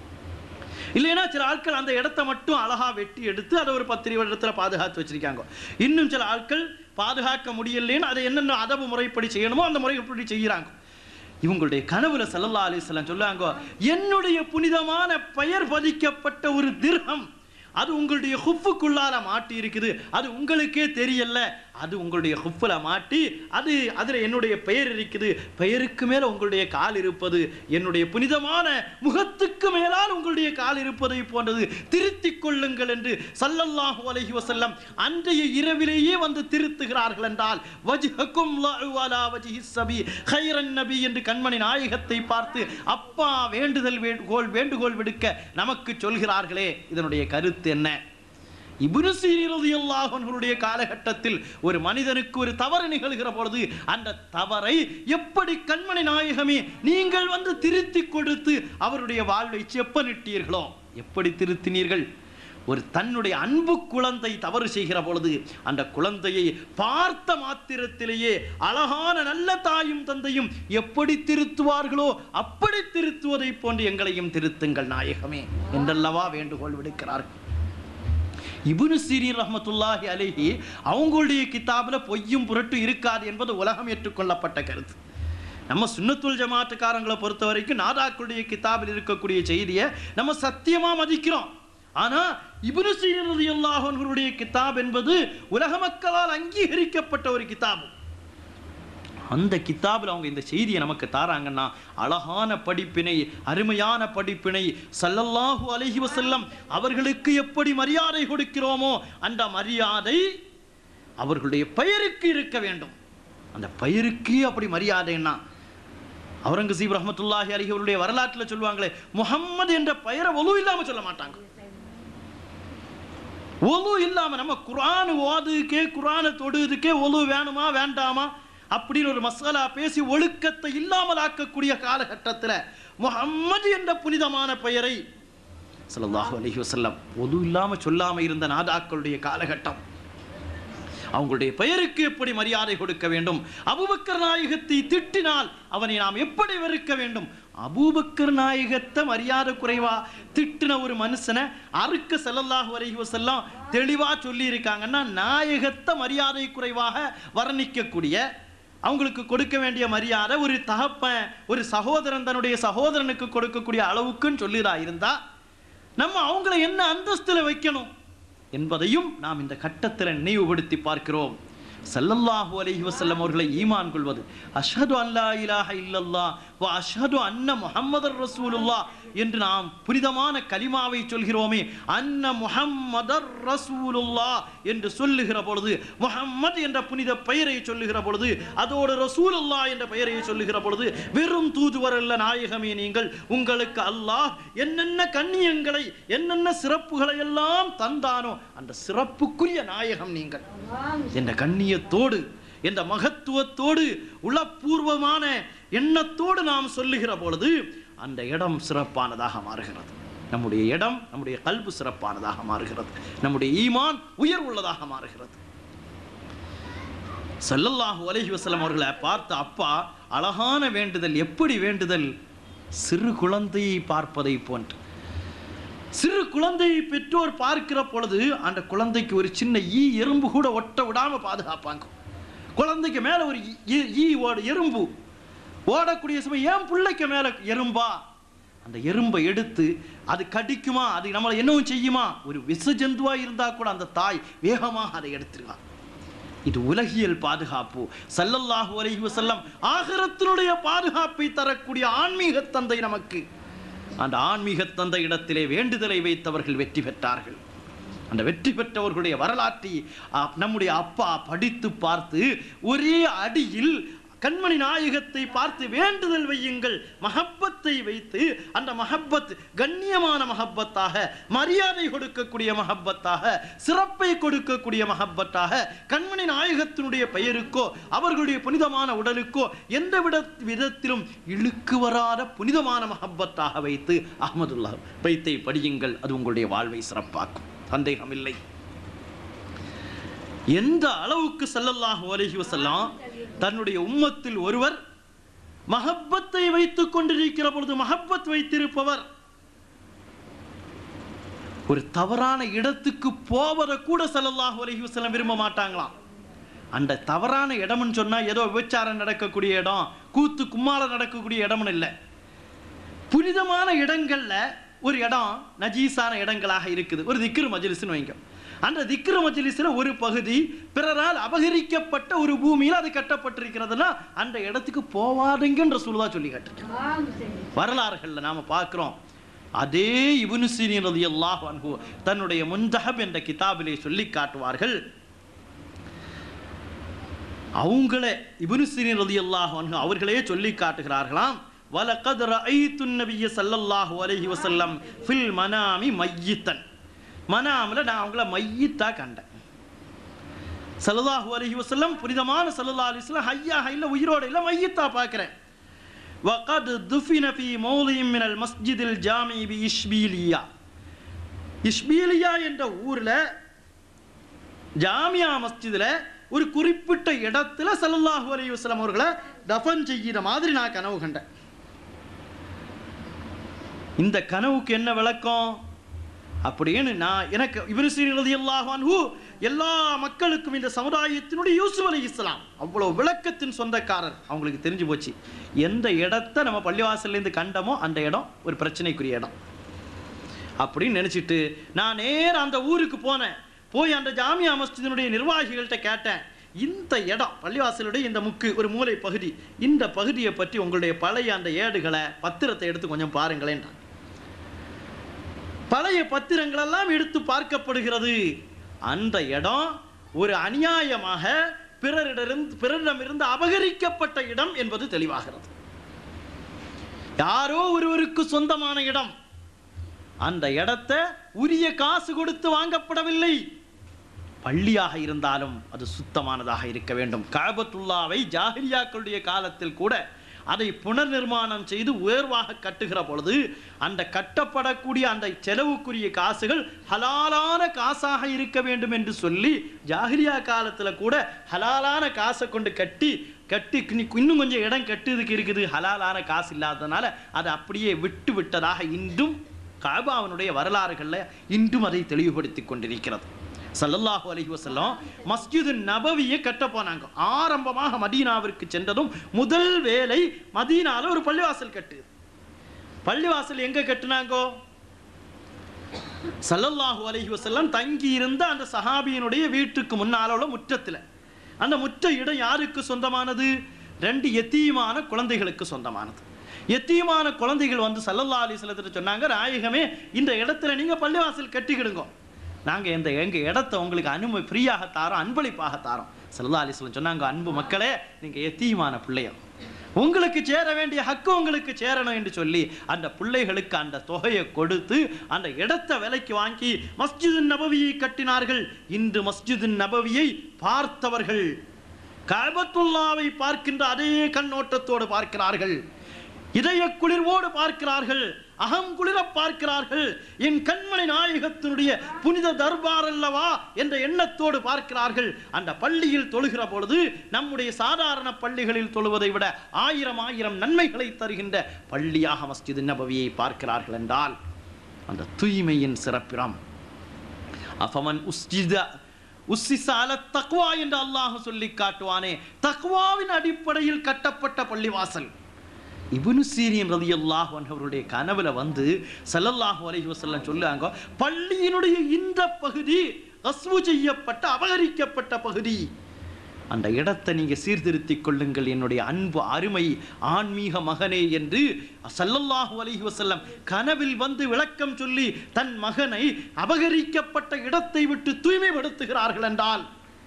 இல்லைன்னா சில ஆட்கள் அந்த இடத்த மட்டும் அழகா வெட்டி எடுத்து அதை ஒரு பத்திரிகை இடத்துல பாதுகாத்து வச்சிருக்காங்க இன்னும் சில ஆட்கள் பாதுகாக்க முடியலைன்னு அதை என்னென்ன அதவு முறைப்படி செய்யணுமோ அந்த முறைப்படி செய்கிறாங்க இவங்களுடைய கனவுல சல்லல்லா அலிஸ்லாம் சொல்லுவாங்க என்னுடைய புனிதமான பெயர் பதிக்கப்பட்ட ஒரு திர்ஹம் அது உங்களுடைய ஹுஃபுக்குள்ளால மாட்டி இருக்குது அது உங்களுக்கே தெரியல அது உங்களுடைய ஹுஃபில் மாட்டி அது அதில் என்னுடைய பெயர் இருக்குது பெயருக்கு மேலே உங்களுடைய கால் இருப்பது என்னுடைய புனிதமான முகத்துக்கு மேலால் உங்களுடைய கால் இருப்பதை போன்றது திருத்திக் கொள்ளுங்கள் என்று சல்லல்லாஹு அலைஹி வஸல்லம் அன்றைய இரவிலேயே வந்து திருத்துகிறார்கள் என்றால் வஜ்ஹக்கும் லஅு அலா வஜ்ஹி ஸபி கைரன் நபி என்று கண்மணி நாயகத்தை பார்த்து அப்பா வேண்டுதல் வேண்டுகோள் வேண்டுகோள் விடுக்க நமக்கு சொல்கிறார்களே இதனுடைய கருத்து என்ன இப்னு சீரீன் ரலியல்லாஹு அன்ஹுடைய காலகட்டத்தில் ஒரு மனிதனுக்கு ஒரு தவறு நிகழ்கிற பொழுது அந்த தவறை எப்படி கண்மணி நாயகமே நீங்கள் வந்து திருத்தி கொடுத்து அவருடைய வாழ்வை செப்பனிட்டீர்களோ எப்படி திருத்தினீர்கள் ஒரு தன்னுடைய அன்பு குழந்தை தவறு செய்கிற பொழுது அந்த குழந்தையை பார்த்த மாத்திரத்திலேயே அழகான நல்ல தாயும் தந்தையும் எப்படி திருத்துவார்களோ அப்படி திருத்துவதை போன்று எங்களையும் திருத்துங்கள் நாயகமே என்றல்லவா வேண்டுகோள் விடுக்கிறார்கள் இப்னு சீரீன் ரஹ்மத்துல்லாஹி அலைஹி அவங்களுடைய கிதாபில் பொய்யும் புரட்டும் இருக்காது என்பது உலகம் ஏற்றுக்கொள்ளப்பட்ட கருத்து நம்ம சுன்னத்துல் ஜமாத்துக்காரங்களை பொறுத்த வரைக்கும் நாதாக்களுடைய கிதாபில் இருக்கக்கூடிய செய்தியை நம்ம சத்தியமா மதிக்கிறோம் ஆனா இப்னு சீரீன் ரலியல்லாஹு அன்ஹுடைய கிதாப் என்பது உலக மக்களால் அங்கீகரிக்கப்பட்ட ஒரு கிதாபு அந்த கித்தாபில் அவங்க இந்த செய்தியை நமக்கு தாராங்கன்னா அழகான படிப்பினை அருமையான படிப்பினை சல்லல்லாஹு அலைஹி வஸல்லம் அவர்களுக்கு எப்படி மரியாதை கொடுக்கிறோமோ அந்த மரியாதை அவர்களுடைய பெயருக்கு இருக்க வேண்டும் அந்த பெயருக்கு அப்படி மரியாதைன்னா அவுரங்கசீப் ரஹமத்துல்லாஹி அலைஹி அவருடைய வரலாற்றில் சொல்லுவாங்களே முஹம்மது என்ற பெயரை ஒலு இல்லாம சொல்ல மாட்டாங்க ஒலு இல்லாம நம்ம குர்ஆன் ஓதுக்கே குர்ஆனை தொடுதுக்கே ஒலு வேணுமா வேண்டாமா அப்படின்னு ஒரு மசாலா பேசி ஒழுக்கத்தை இல்லாமல் ஆக்கக்கூடிய காலகட்டத்தில் முஹம்மது என்ற புனிதமான பெயரை ஸல்லல்லாஹு அலைஹி வஸல்லம் ஒது இல்லாம சொல்லாம இருந்த நாதாக்களுடைய காலகட்டம் அவங்களுடைய பெயருக்கு எப்படி மரியாதை கொடுக்க வேண்டும் அபூபக்கர் நாயகத்தை திட்டினால் அவனை நாம் எப்படி வெறுக்க வேண்டும் அபூபக்கர் நாயகத்தை மரியாதை குறைவா திட்டின ஒரு மனுஷனை அறுக்க ஸல்லல்லாஹு அலைஹி வஸல்லம் தெளிவா சொல்லி இருக்காங்கன்னா நாயகத்தை மரியாதை குறைவாக வர்ணிக்கக்கூடிய அவங்களுக்கு கொடுக்க வேண்டிய மரியாதை ஒரு தகப்பன் ஒரு சகோதரன் தன்னுடைய சகோதரனுக்கு கொடுக்கக்கூடிய அளவுக்குன்னு சொல்லிடா இருந்தா நம்ம அவங்கள என்ன அந்தஸ்துல வைக்கணும் என்பதையும் நாம் இந்த கட்டத்தில் நினைவுபடுத்தி பார்க்கிறோம் ஸல்லல்லாஹு அலைஹி வஸல்லம் அவர்களை ஈமான் கொள்வது அஷ்ஹது அல்லா இலாஹ இல்லல்லாஹ் வ அஷ்ஹது அன்ன முஹம்மதர் ரசூலுல்லாஹ் என்று நாம் புனிதமான கலிமாவை சொல்கிறோமே அன்ன முஹம்மதர் ரசூலுல்லாஹ் என்று சொல்லுகிற பொழுது முஹம்மத் என்ற புனித பெயரை சொல்லுகிற பொழுது அதோடு ரசூலுல்லாஹ் என்ற பெயரை சொல்லுகிற பொழுது வெறும் தூதுவர் அல்ல நாயகமே நீங்கள் உங்களுக்கு அல்லாஹ் என்னென்ன கண்ணியங்களை என்னென்ன சிறப்புகளை எல்லாம் தந்தானோ அந்த சிறப்புக்குரிய நாயகம் நீங்கள் என்ற கண்ணியத்தோடு என்ற மகத்துவத்தோடு உளப்பூர்வமான எண்ணத்தோடு நாம் சொல்லுகிற பொழுது அந்த இடம் சிறப்பானதாக மாறுகிறது நம்முடைய இடம் நம்முடைய கல்பு சிறப்பானதாக மாறுகிறது நம்முடைய ஈமான் உயர் உள்ளதாக மாறுகிறது ஸல்லல்லாஹு அலைஹி வஸல்லம் அவர்களை பார்த்த அப்பா அழகான வேண்டுதல் எப்படி வேண்டுதல் சிறு குழந்தையை பார்ப்பதை போன்று சிறு குழந்தையை பெற்றோர் பார்க்கிற பொழுது அந்த குழந்தைக்கு ஒரு சின்ன ஈ எறும்பு கூட ஒட்ட விடாம பாதுகாப்பாங்க குழந்தைக்கு மேல ஒரு ஈ- ஈ- ஈ ஓட எறும்பு ஓடக்கூடிய சமயம் ஏன் பிள்ளைக்கு மேல எறும்பா அந்த எறும்பை எடுத்து அது கடிக்குமா அது நம்மளை என்னவும் செய்யுமா ஒரு விச ஜந்துவா இருந்தா கூட அந்த தாய் வேகமாக அதை எடுத்துருவான் இது உலகியல் பாதுகாப்பு ஸல்லல்லாஹு அலைஹி வஸல்லம் ஆகிரத்தினுடைய பாதுகாப்பை தரக்கூடிய ஆன்மீக தந்தை நமக்கு அந்த ஆன்மீக தந்தை இடத்திலே வேண்டுதலை வைத்தவர்கள் வெற்றி பெற்றார்கள் அந்த வெற்றி பெற்றவர்களுடைய வரலாற்றை அ, நம்முடைய அப்பா படித்து பார்த்து ஒரே அடியில் கண்மணி நாயகத்தை பார்த்து வேண்டுதல் வையுங்கள் மஹப்பத்தை வைத்து அந்த மஹப்பத் கண்ணியமான மஹப்பத்தாக மரியாதை கொடுக்கக்கூடிய மஹப்பத்தாக சிறப்பை கொடுக்கக்கூடிய மஹப்பத்தாக கண்மணி நாயகத்தினுடைய பெயருக்கோ அவர்களுடைய புனிதமான உடலுக்கோ எந்த விட விதத்திலும் இழுக்கு வராத புனிதமான மஹப்பத்தாக வைத்து அஹமதுல்லா வைத்தை படியுங்கள் அது உங்களுடைய வாழ்வை சிறப்பாக்கும் சந்தேகமில்லை எந்த அளவுக்கு ஸல்லல்லாஹு அலைஹி வஸல்லம் தன்னுடைய உம்மத்தில் ஒருவர் மஹப்பத்தை வைத்துக் கொண்டிருக்கிற பொழுது மஹப்பத் வைத்திருப்பவர் ஒரு தவறான இடத்துக்கு போவதை கூட ஸல்லல்லாஹு அலைஹி வஸல்லம் விரும்ப மாட்டாங்களாம் அந்த தவறான இடம்னு சொன்னா ஏதோ விபச்சாரம் நடக்கக்கூடிய இடம் கூத்து கும்மாளம் நடக்கக்கூடிய இடம்னு இல்லை புனிதமான இடங்கள்ல ஒரு இடம் நஜீஸான இடங்களாக இருக்குது ஒரு திக்ரு மஜ்லிஸ்னு வைங்க அந்த திக்ரு மஜ்லிஸ்ல ஒரு பகுதி பிறரால் அபகரிக்கப்பட்ட ஒரு பூமியில் அது கட்டப்பட்டிருக்கிறதுனா அந்த இடத்துக்கு போவாதீங்கன்ற சொல்லுதா சொல்லி காட்டு வரலாறுகள்ல நாம பார்க்கிறோம் அதே இப்னு சீரின் ரலியல்லாஹு அன்ஹு தன்னுடைய முன்தஹப் என்ற கிதாபிலே சொல்லி காட்டுவார்கள் அவங்களே இப்னு சீரின் ரலியல்லாஹு அன்ஹு அவர்களே சொல்லி காட்டுகிறார்களாம் வலகத் ரஅய்து நபிய ஸல்லல்லாஹு அலைஹி வஸல்லம் ஃபில் மனாமி மையித்தன் மனாமில் நான் அவங்கள மையித்தா கண்டேன் ஸல்லல்லாஹு அலைஹி வஸல்லம் புனிதமான ஸல்லல்லாஹு அலைஹி வஸல்லம் ஹய்யா ஹைல உயிரோட இல்ல மையித்தா பார்க்கிறேன் வகத் துஃபின ஃபீ மௌலியின் மினல் மஸ்ஜிதில் ஜாமி பி இஷ்பீலியா இஷ்பீலியா என்ற ஊர்ல ஜாமியா மஸ்ஜிதுல ஒரு குறிப்பிட்ட இடத்துல ஸல்லல்லாஹு அலைஹி வஸல்லம் அவர்களை தஃபன் செய்கிற மாதிரி நான் கனவு கண்டேன் இந்த கனவுக்கு என்ன விளக்கம் அப்படின்னு நான் எனக்கு இவரு ரலியல்லாஹு அன்ஹு எல்லா மக்களுக்கும் இந்த சமுதாயத்தினுடைய யூசுப் அலி இஸ்லாம் அவ்வளவு விளக்கத்தின் சொந்தக்காரர் அவங்களுக்கு தெரிஞ்சு போச்சு எந்த இடத்த நம்ம பள்ளிவாசல்ல இருந்து கண்டமோ அந்த இடம் ஒரு பிரச்சனைக்குரிய இடம் அப்படின்னு நினைச்சிட்டு நான் நேரா அந்த ஊருக்கு போனேன் போய் அந்த ஜாமியா மஸ்ஜிதினுடைய நிர்வாகிகள்கிட்ட கேட்டேன் இந்த இடம் பள்ளிவாசலுடைய இந்த முக்கு ஒரு மூலை பகுதி இந்த பகுதியை பற்றி உங்களுடைய பழைய அந்த ஏடுகளை பத்திரத்தை எடுத்து கொஞ்சம் பாருங்களேன் பழைய பத்திரங்கள் எல்லாம் எடுத்து பார்க்கப்படுகிறது அந்த இடம் ஒரு அநியாயமாக பிறரிடமிருந்து பிறரிடமிருந்து அபகரிக்கப்பட்ட இடம் என்பது தெளிவாகிறது யாரோ ஒருவருக்கு சொந்தமான இடம் அந்த இடத்தை உரிய காசு கொடுத்து வாங்கப்படவில்லை பள்ளியாக இருந்தாலும் அது சுத்தமானதாக இருக்க வேண்டும் காபத்துல்லாவை ஜாஹிலியாக்களுடைய காலத்தில் கூட அதை புனர் நிர்மாணம் செய்து உயர்வாக கட்டுகிற பொழுது அந்த கட்டப்படக்கூடிய அந்த செலவுக்குரிய காசுகள் ஹலாலான காசாக இருக்க வேண்டும் என்று சொல்லி ஜாகிரியா காலத்துல கூட ஹலாலான காசை கொண்டு கட்டி கட்டி இன்னி- இன்னும் கொஞ்சம் இடம் கட்டுறதுக்கு இருக்குது ஹலாலான காசு இல்லாததுனால அதை அப்படியே விட்டு விட்டதாக இன்றும் காபாவனுடைய வரலாறுகளில் இன்றும் அதை தெளிவுபடுத்தி கொண்டிருக்கிறது ஸல்லல்லாஹு அலைஹி வஸல்லம் மஸ்ஜிது நபவியை கட்ட போனாங்க ஆரம்பமாக மதீனாவிற்கு சென்றதும் முதல் வேலை மதீனால ஒரு பள்ளிவாசல் கட்டு பள்ளிவாசல் எங்க கட்டுனாங்கோ ஸல்லல்லாஹு அலைஹி வஸல்லம் தங்கி இருந்த அந்த சஹாபியினுடைய வீட்டுக்கு முன்னால உள்ள முற்றத்தில் அந்த முற்ற இடம் யாருக்கு சொந்தமானது ரெண்டு எத்தீமான குழந்தைகளுக்கு சொந்தமானது எத்தீமான குழந்தைகள் வந்து சல்லல்லா அலிஸ்லத்துல சொன்னாங்க நாயகமே இந்த இடத்துல நீங்க பள்ளிவாசல் கட்டிக்கிடுங்க நாங்க இந்த எங்க இடத்த உங்களுக்கு அனுமதி ஃப்ரீயாக தாரோம் அன்பளிப்பாக தாரோம் சல்லல்லா அலிஸ்லம் சொன்னாங்க அன்பு மக்களே நீங்க எத்தீமான பிள்ளையம் உங்களுக்கு சேர வேண்டிய ஹக்கு உங்களுக்கு சேரணும் என்று சொல்லி அந்த பிள்ளைகளுக்கு அந்த தொகையை கொடுத்து அந்த இடத்தை விலைக்கு வாங்கி மஸ்ஜிது நபவியை கட்டினார்கள் இன்று மஸ்ஜிது நபவியை பார்த்தவர்கள் கபத்துல்லாவை பார்க்கின்ற அதே கண்ணோட்டத்தோடு பார்க்கிறார்கள் இதய குளிர்வோடு பார்க்கிறார்கள் அகம் குளிர பார்க்கிறார்கள் என் கண்மணி நாயகத்தினுடைய புனித தர்பார் அல்லவா என்ற எண்ணத்தோடு பார்க்கிறார்கள் அந்த பள்ளியில் தொழுகிற பொழுது நம்முடைய சாதாரண பள்ளிகளில் தொழுவதை விட ஆயிரம் ஆயிரம் நன்மைகளை தருகின்ற பள்ளியாக மஸ்ஜித் நபவியை பார்க்கிறார்கள் என்றால் அந்த தூய்மையின் சிறப்பிடம் அஃபமன் உஸ்ஜித உஸ்ஸிசால தக்வா என்று அல்லாஹ் சொல்லி காட்டுவானே தக்வாவின் அடிப்படையில் கட்டப்பட்ட பள்ளிவாசல் இப்னு சீரியன் ரலியல்லாஹு அன்ஹு அவருடைய கனவுல வந்து ஸல்லல்லாஹு அலைஹி வஸல்லம் சொல்லுவாங்க பள்ளியினுடைய இந்த பகுதி கஸ்வு செய்யப்பட்ட அபகரிக்கப்பட்ட பகுதி அந்த இடத்தை நீங்க சீர்திருத்திக் கொள்ளுங்கள் என்னுடைய அன்பு அருமை ஆன்மீக மகனே என்று ஸல்லல்லாஹு அலைஹி வஸல்லம் கனவில் வந்து விளக்கம் சொல்லி தன் மகனை அபகரிக்கப்பட்ட இடத்தை விட்டு தூய்மைப்படுத்துகிறார்கள் என்றால்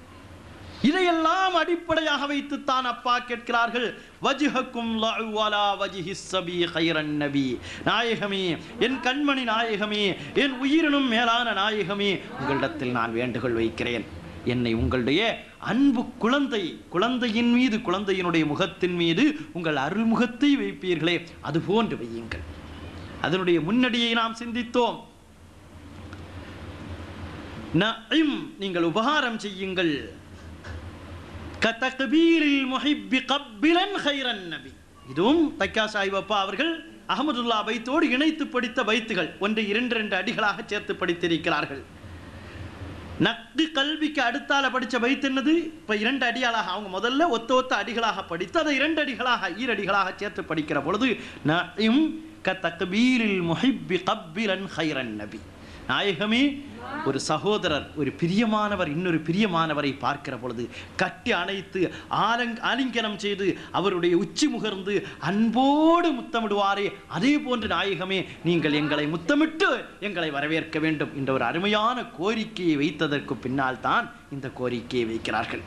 இதையெல்லாம் அடிப்படையாக வைத்து தான் அப்பா கேட்கிறார்கள் வஜ்ஹக்கும் லஅவலா வஜ்ஹி ஸபி கைரன் நபி நாயகமே என் கண்மணி நாயகமே என் உயிரினும் மேலான நாயகமே உங்களிடத்தில் நான் வேண்டுகோள் வைக்கிறேன் என்னை உங்களுடைய அன்பு குழந்தை குழந்தையின் மீது குழந்தையினுடைய முகத்தின் மீது உங்கள் அருள்முகத்தை வைப்பீர்களே அது போன்று வையுங்கள் அதனுடைய முன்னடியை நாம் சிந்தித்தோம் நஇம் நீங்கள் உபகாரம் செய்யுங்கள் கதக்பீரில் முஹிப்பி கப்பிலன் ஹைரன் நபி இதுவும் தைக்கா சாஹிப் அவர்கள் அகமதுல்லா பைத்தோடு இணைத்து படித்த பைத்துகள் ஒன்று இரண்டு ரெண்டு அடிகளாக சேர்த்து படித்திருக்கிறார்கள் நக்தி கல்விக்கு அடுத்தால படிச்ச பைத் என்னது இப்ப இரண்டு அடிகளாக அவங்க முதல்ல ஒத்த ஒத்த அடிகளாக படித்து அதை இரண்டு அடிகளாக ஈரடிகளாக சேர்த்து படிக்கிற பொழுது நஇம் கதக்பீரில் முஹிப்பி கப்பிலன் ஹைரன் நபி நாயகமே ஒரு சகோதரர் ஒரு பிரியமானவர் இன்னொரு பிரியமானவரை பார்க்கிற பொழுது கட்டி அணைத்து ஆலங் ஆலிங்கனம் செய்து அவருடைய உச்சி முகர்ந்து அன்போடு முத்தமிடுவாரே அதே போன்று நாயகமே நீங்கள் எங்களை முத்தமிட்டு எங்களை வரவேற்க வேண்டும் என்ற ஒரு அருமையான கோரிக்கையை வைத்ததற்கு பின்னால் தான் இந்த கோரிக்கையை வைக்கிறார்கள்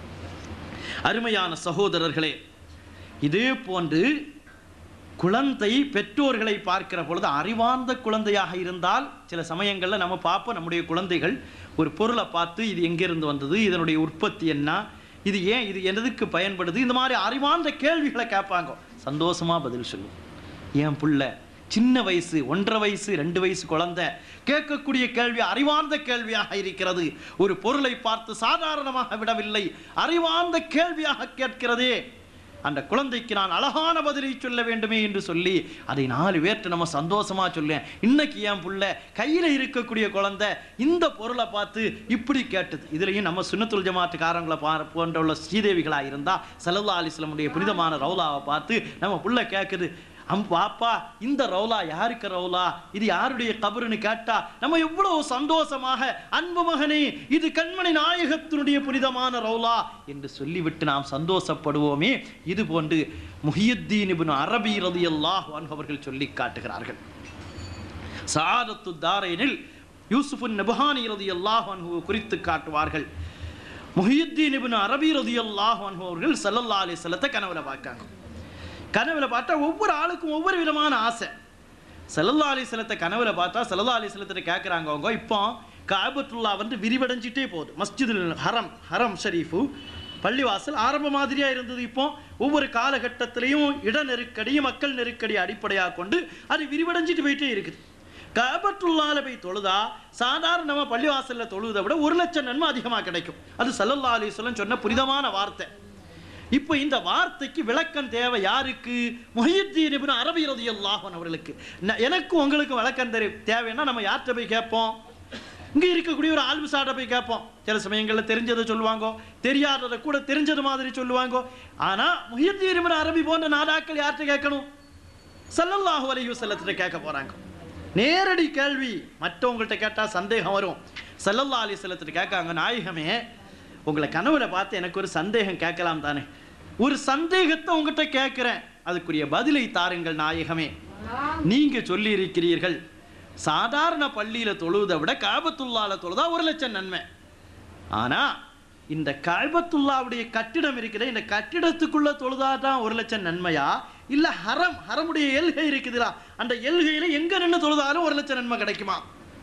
அருமையான சகோதரர்களே இதே போன்று குழந்தை பெற்றோர்களை பார்க்கிற பொழுது அறிவார்ந்த குழந்தையாக இருந்தால் சில சமயங்களில் நம்ம பார்ப்போம் நம்முடைய குழந்தைகள் ஒரு பொருளை பார்த்து இது எங்கிருந்து வந்தது இதனுடைய உற்பத்தி என்ன இது ஏன் இது எதுக்கு பயன்படுது இந்த மாதிரி அறிவார்ந்த கேள்விகளை கேட்பாங்க சந்தோஷமா பதில் சொல்லும் என் புள்ள சின்ன வயசு ஒன்றரை வயசு ரெண்டு வயசு குழந்தை கேட்கக்கூடிய கேள்வி அறிவார்ந்த கேள்வியாக இருக்கிறது ஒரு பொருளை பார்த்து சாதாரணமாக விடவில்லை அறிவார்ந்த கேள்வியாக கேட்கிறதே அந்த குழந்தைக்கு நான் அழகான பதிலை சொல்ல வேண்டுமே என்று சொல்லி அதை நாலு பேர்ட்ட நம்ம சந்தோஷமா சொல்லேன் இன்னைக்கு என் புள்ள கையில இருக்கக்கூடிய குழந்தை இந்த பொருளை பார்த்து இப்படி கேட்டது இதுலயும் நம்ம சுன்னத்துல் ஜமாத்துக்காரங்களை பா போன்ற உள்ள ஸ்ரீதேவிகளா இருந்தா சல்லல்லா அலிஸ்லமுடைய புனிதமான ரவுலாவை பார்த்து நம்ம புள்ள கேட்குது அம் பாப்பா இந்த ரவுலா யாருக்கு ரவுலா இது யாருடைய கபருன்னு கேட்டா நம்ம எவ்வளவு சந்தோஷமாக அன்பு மகனே இது கண்மணி நாயகத்தினுடைய புனிதமான ரவுலா என்று சொல்லிவிட்டு நாம் சந்தோஷப்படுவோமே இது போன்று முஹியுத்தீன் இப்னு அரபி ரலியல்லாஹு அன்ஹு அவர்கள் சொல்லி காட்டுகிறார்கள் சாதத்து தாரைனில் யூசுஃபுன் நபஹானி ரலியல்லாஹு அன்ஹு குறித்து காட்டுவார்கள் முஹியுத்தீன் இப்னு அரபி ரலியல்லாஹு அன்ஹு அவர்கள் ஸல்லல்லாஹு அலைஹி வஸல்லத்தை கனவுல பார்க்காங்க கனவுல பார்த்தா ஒவ்வொரு ஆளுக்கும் ஒவ்வொரு விதமான ஆசை சல்லல்லா அலிஸ்லத்தை கனவுல பார்த்தா சல்லல்லா அலிஸ்லத்தை கேட்குறாங்க அவங்க இப்போ காபத்துல்லா வந்து விரிவடைஞ்சிட்டே போகுது மஸ்ஜிதுல் ஹரம் ஹரம் ஷரீஃபு பள்ளிவாசல் ஆரம்ப மாதிரியா இருந்தது இப்போ ஒவ்வொரு காலகட்டத்திலையும் இட நெருக்கடி மக்கள் நெருக்கடி அடிப்படையாக கொண்டு அது விரிவடைஞ்சிட்டு போயிட்டே இருக்குது கபத்துள்ளால போய் தொழுதா சாதாரணமாக பள்ளிவாசல்ல தொழுதை விட ஒரு லட்சம் நன்மை அதிகமாக கிடைக்கும் அது சல்லல்லா அலிஸ்வலம் சொன்ன புனிதமான வார்த்தை இப்போ இந்த வார்த்தைக்கு விளக்கம் தேவை யாருக்கு முஹியத்தீன் இப்னு அரபி ரலியல்லாஹு அன்ஹு அவர்களுக்கு ந- எனக்கும் உங்களுக்கும் விளக்கம் தெரி தேவைன்னா நம்ம யார்கிட்ட போய் கேட்போம் இங்க இருக்கக்கூடிய ஒரு ஆல்மிசாட்ட போய் கேட்போம் சில சமயங்கள்ல தெரிஞ்சதை சொல்லுவாங்க தெரியாததை கூட தெரிஞ்சது மாதிரி சொல்லுவாங்க ஆனா முஹியத்தீன் இப்னு அரபி போன்ற நாடாக்கள் யார்கிட்ட கேட்கணும் ஸல்லல்லாஹு அலைஹி வஸல்லத்திட்ட கேட்க போறாங்க நேரடி கேள்வி மற்றவங்கள்ட்ட கேட்டா சந்தேகம் வரும் ஸல்லல்லாஹு அலைஹி வஸல்லத்திட்ட கேட்காங்க நாயகமே உங்களை கனவுல பார்த்து எனக்கு ஒரு சந்தேகம் கேட்கலாம் தானே ஒரு சந்தேகத்தை உங்ககிட்ட கேட்கிறேன் அதுக்குரிய பதிலை தாருங்கள் நாயகமே நீங்க சொல்லி இருக்கிறீர்கள் சாதாரண பள்ளியில தொழுவதை விட காபத்துல்லால தொழுதா ஒரு லட்சம் நன்மை ஆனா இந்த காபத்துல்லாவுடைய கட்டிடம் இருக்குதே இந்த கட்டிடத்துக்குள்ள தொழுதா தான் ஒரு லட்சம் நன்மையா இல்ல ஹரம் ஹரமுடைய எல்கை இருக்குதுல அந்த எல்கையில எங்க நின்று தொழுதாலும் ஒரு லட்சம் நன்மை கிடைக்குமா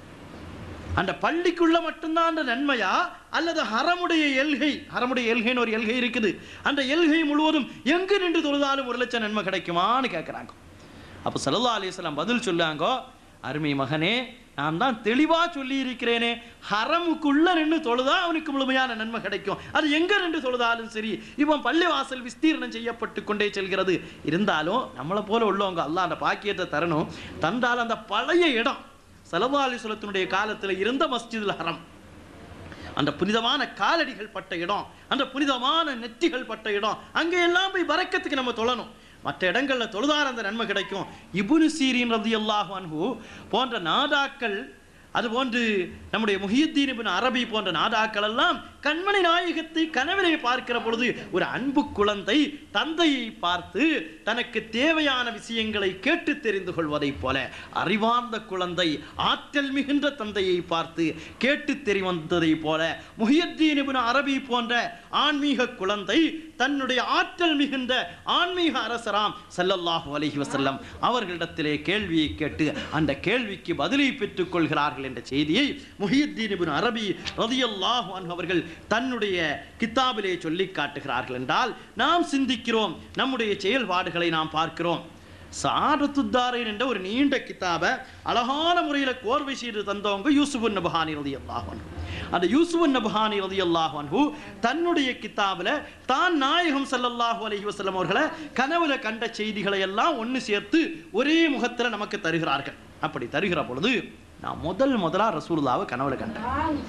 அந்த பள்ளிக்குள்ள மட்டும்தான் அந்த நன்மையா அல்லது ஹரமுடைய எல்கை ஹரமுடைய எல்கைன்னு ஒரு எல்கை இருக்குது அந்த எல்கை முழுவதும் எங்கு நின்று தொழுதாலும் ஒரு லட்சம் நன்மை கிடைக்குமான்னு கேட்குறாங்க அப்போ சல்லா அலிஸ்லாம் பதில் சொல்லாங்க அருமை மகனே நான் தான் தெளிவா சொல்லி இருக்கிறேனே ஹரமுக்குள்ள நின்று தொழுதா அவனுக்கு முழுமையான நன்மை கிடைக்கும் அது எங்க நின்று தொழுதாலும் சரி இவன் பள்ளி வாசல் விஸ்தீர்ணம் செய்யப்பட்டு கொண்டே செல்கிறது இருந்தாலும் நம்மளை போல உள்ளவங்க அல்லாஹ் அந்த பாக்கியத்தை தரணும் தந்தால் அந்த பழைய இடம் சலவா அலிசுலத்தினுடைய காலத்துல இருந்த மஸ்ஜிதுல் ஹரம் அந்த புனிதமான காலடிகள் பட்ட இடம் அந்த புனிதமான நெற்றிகள் பட்ட இடம் அங்கே எல்லாம் போய் வரக்கத்துக்கு நம்ம தொழணும் மற்ற இடங்கள்ல தொழுதார் அந்த நன்மை கிடைக்கும் இபுனு சீரின் ரதியல்லாஹு அன்ஹு போன்ற நாதாக்கள் அதுபோன்று நம்முடைய முஹியுத்தீன் இப்னு அரபி போன்ற நாதாக்கள் எல்லாம் கண்மணி நாயகத்தை கனவிலே பார்க்கிற பொழுது ஒரு அன்பு குழந்தை தந்தையை பார்த்து தனக்கு தேவையான விஷயங்களை கேட்டு தெரிந்து கொள்வதைப் போல அறிவார்ந்த குழந்தை ஆற்றல் மிகுந்த தந்தையை பார்த்து கேட்டு தெரிவந்ததைப் போல முஹியுத்தீன் இப்னு அரபி போன்ற ஆன்மீக குழந்தை தன்னுடைய ஆற்றல் மிகுந்த ஆன்மீக அரசராம் ஸல்லல்லாஹு அலைஹி வஸல்லம் அவர்களிடத்திலே கேள்வியை கேட்டு அந்த கேள்விக்கு பதிலை பெற்றுக் கொள்கிறார்கள் என்ற செய்தியை முஹியுத்தீன் இப்னு அரபி ரலியல்லாஹு அன்ஹு அவர்கள் தன்னுடைய கித்தாபிலே சொல்லி காட்டுகிறார்கள் என்றால் நாம் சிந்திக்கிறோம் நம்முடைய செயல்பாடுகளை நாம் பார்க்கிறோம் சாரத்துத்தாரின் என்ற ஒரு நீண்ட கித்தாபை அழகான முறையில் கோர்வை செய்து தந்தவங்க யூசுஃபுன் நபஹானி ரதி அல்லாஹன் அந்த யூசுஃபுன் நபஹானி ரதி அல்லாஹன்ஹு தன்னுடைய கித்தாபில் தான் நாயகம் ஸல்லல்லாஹு அலைஹி வஸல்லம் அவர்களை கனவுல கண்ட செய்திகளை எல்லாம் ஒன்று சேர்த்து ஒரே முகத்தில் நமக்கு தருகிறார்கள் அப்படி தருகிற பொழுது நான் முதல் முதலா ரசூலுல்லாவை கனவுல கண்டேன்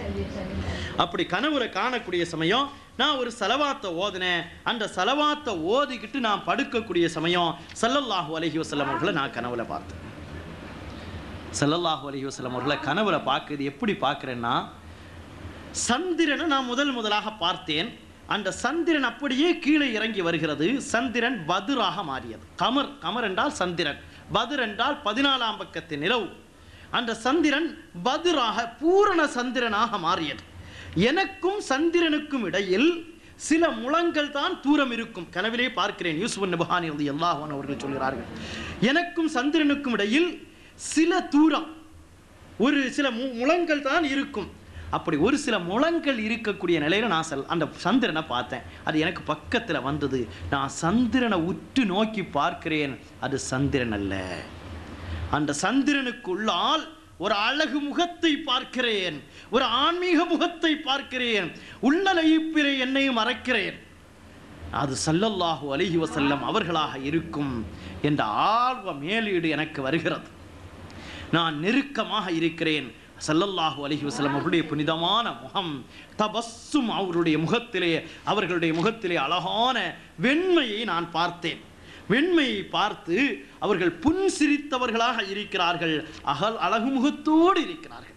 அப்படி கனவுல காணக்கூடிய சமயம் நான் ஒரு செலவாத்தை ஓதினேன் அந்த செலவாத்தை ஓதிக்கிட்டு நான் படுக்கக்கூடிய சமயம் ஸல்லல்லாஹு அலைஹி வஸல்லம் அவர்களை நான் கனவுல பார்த்தேன் ஸல்லல்லாஹு அலைஹி வஸல்லம் அவர்களை கனவுல பார்க்குறது எப்படி பார்க்குறேன்னா சந்திரனை நான் முதல் முதலாக பார்த்தேன் அந்த சந்திரன் அப்படியே கீழே இறங்கி வருகிறது சந்திரன் பதுராக மாறியது கமர் கமர் என்றால் சந்திரன் பதுர் என்றால் பதினாலாம் பக்கத்து நிலவு அந்த சந்திரன் பதுராக பூரண சந்திரனாக மாறியது எனக்கும் சந்திரனுக்கும் இடையில் சில முழங்கள் தான் தூரம் இருக்கும் கனவிலே பார்க்கிறேன் யூசுப் நபஹானி வந்து எல்லாஹான் அவர்கள் சொல்கிறார்கள் எனக்கும் சந்திரனுக்கும் இடையில் சில தூரம் ஒரு சில மு- முழங்கள் தான் இருக்கும் அப்படி ஒரு சில முழங்கள் இருக்கக்கூடிய நிலையில நான் செல் அந்த சந்திரனை பார்த்தேன் அது எனக்கு பக்கத்தில் வந்தது நான் சந்திரனை உற்று நோக்கி பார்க்கிறேன் அது சந்திரன் அல்ல அந்த சந்திரனுக்குள்ளால் ஒரு அழகு முகத்தை பார்க்கிறேன் ஒரு ஆன்மீக முகத்தை பார்க்கிறேன் உள்ள லயிப்பிலே என்னை மறைக்கிறேன் அது சல்லல்லாஹு அலைஹி வஸல்லம் அவர்களாக இருக்கும் என்ற ஆர்வ மேலீடு எனக்கு வருகிறது நான் நெருக்கமாக இருக்கிறேன் ஸல்லல்லாஹு அலைஹி வஸல்லம் அவருடைய புனிதமான முகம் தபஸ்ஸும் அவருடைய முகத்திலே அவர்களுடைய முகத்திலே அழகான வெண்மையை நான் பார்த்தேன் வெண்மையை பார்த்து அவர்கள் புன் சிரித்தவர்களாக இருக்கிறார்கள் அகல் அழகு முகத்தோடு இருக்கிறார்கள்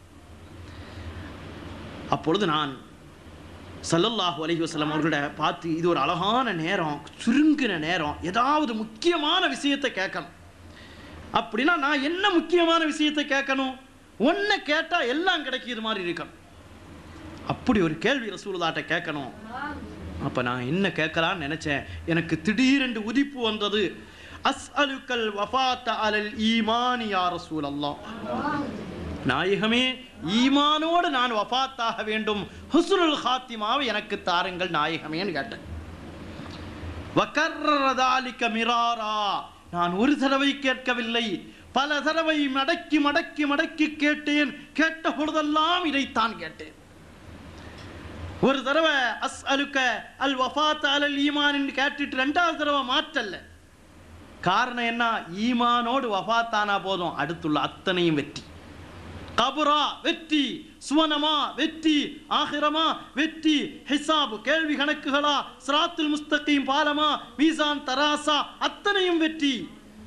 அப்பொழுது நான் ஸல்லல்லாஹு அலைஹி வஸல்லம் அவர்கள பார்த்து இது ஒரு அழகான நேரம் சுருங்கின நேரம் ஏதாவது முக்கியமான விஷயத்தை கேட்கணும் அப்படின்னா நான் என்ன முக்கியமான விஷயத்தை கேட்கணும் ஒன்றை கேட்டால் எல்லாம் கிடைக்கிற மாதிரி இருக்கணும் அப்படி ஒரு கேள்வி ரசூலுல்லாட்ட கேட்கணும் அப்போ நான் என்ன கேட்கலான்னு நினைச்சேன் எனக்கு திடீரென்று உதிப்பு வந்தது அஸ்அலுக்கல் வஃபாத்த அலல் ஈமானி யா ரசூலல்லாஹ் நாயகமே ஈமானோடு நான் வஃபாத்தாக வேண்டும் ஹுஸ்னுல் ஹாத்திமாவை எனக்கு தாருங்கள் நாயகமேன்னு கேட்டேன் வக்கர்ரதாலிக்க மிராரா நான் ஒரு தடவை கேட்கவில்லை பல தடவை மடக்கி மடக்கி மடக்கி கேட்டேன் கேட்ட பொழுதெல்லாம் இதைத்தான் கேட்டேன் ஒரு தடவை அஸ் அலுக்க அல் வஃபாத் அலல் ஈமான் கேட்டுட்டு ரெண்டாவது தடவை மாற்றல்ல காரணம் என்ன ஈமானோடு வஃபாத்தானா போதும் அடுத்துள்ள அத்தனையும் வெற்றி கபுரா வெற்றி சுவனமா வெற்றி ஆகிரமா வெற்றி ஹிசாப் கேள்வி கணக்குகளா சிராத்துல் முஸ்தகீம் பாலமா மீசான் தராசா அத்தனையும் வெற்றி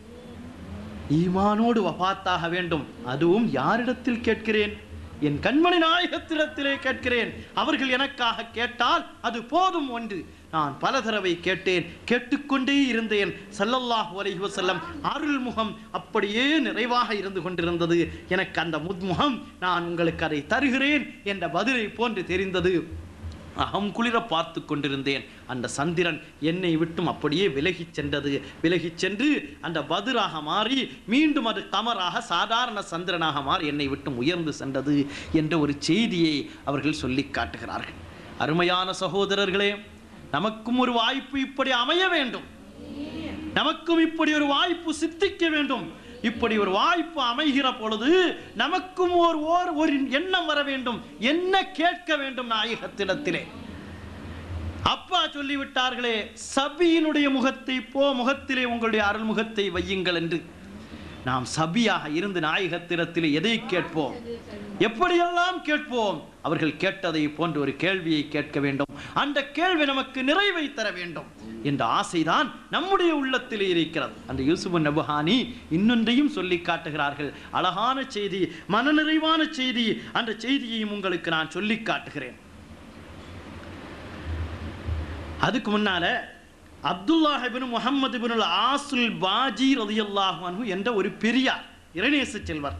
ஈமானோடு வஃபாத்தாக வேண்டும் அதுவும் யாரிடத்தில் கேட்கிறேன் என் கண்மணி நாயகத்திடத்திலே கேட்கிறேன் அவர்கள் எனக்காக கேட்டால் அது போதும் ஒன்று நான் பல தடவை கேட்டேன் கேட்டுக்கொண்டே இருந்தேன் ஸல்லல்லாஹு அலைஹி வஸல்லம் அருள் முகம் அப்படியே நிறைவாக இருந்து கொண்டிருந்தது எனக்கு அந்த முத்முகம் நான் உங்களுக்கு அதை தருகிறேன் என்ற பதிலை போன்று தெரிந்தது அகம் குளிர பார்த்து கொண்டிருந்தேன் அந்த சந்திரன் என்னை விட்டும் அப்படியே விலகிச் சென்றது விலகிச் சென்று அந்த பதிராக மாறி மீண்டும் அது கமராக சாதாரண சந்திரனாக மாறி என்னை விட்டும் உயர்ந்து சென்றது என்ற ஒரு செய்தியை அவர்கள் சொல்லி காட்டுகிறார்கள் அருமையான சகோதரர்களே நமக்கும் ஒரு வாய்ப்பு இப்படி அமைய வேண்டும் நமக்கும் இப்படி ஒரு வாய்ப்பு சித்திக்க வேண்டும் இப்படி ஒரு வாய்ப்பு அமைகிற பொழுது நமக்கும் ஒரு ஓர் ஒரு எண்ணம் வர வேண்டும் என்ன கேட்க வேண்டும் நாயகத்திடத்திலே அப்பா சொல்லிவிட்டார்களே சபியினுடைய முகத்தை போ முகத்திலே உங்களுடைய அருள்முகத்தை வையுங்கள் என்று நாம் சபியாக இருந்து நாயகத்திடத்திலே எதை கேட்போம் எப்படியெல்லாம் கேட்போம் அவர்கள் கேட்டதை போன்ற ஒரு கேள்வியை கேட்க வேண்டும் அந்த கேள்வி நமக்கு நிறைவை தர வேண்டும் என்ற ஆசைதான் நம்முடைய உள்ளத்திலே இருக்கிறது அந்த யூசுப் நபுஹானி இன்னொன்றையும் சொல்லி காட்டுகிறார்கள் அழகான செய்தி மனநிறைவான செய்தி அந்த செய்தியையும் உங்களுக்கு நான் சொல்லி காட்டுகிறேன் அதுக்கு முன்னால அப்துல்லாஹ் இப்னு முஹம்மது இப்னு ஆசுல் பாஜி ரலியல்லாஹு அன்ஹு என்ற ஒரு பெரியார் இறைநேச செல்வர்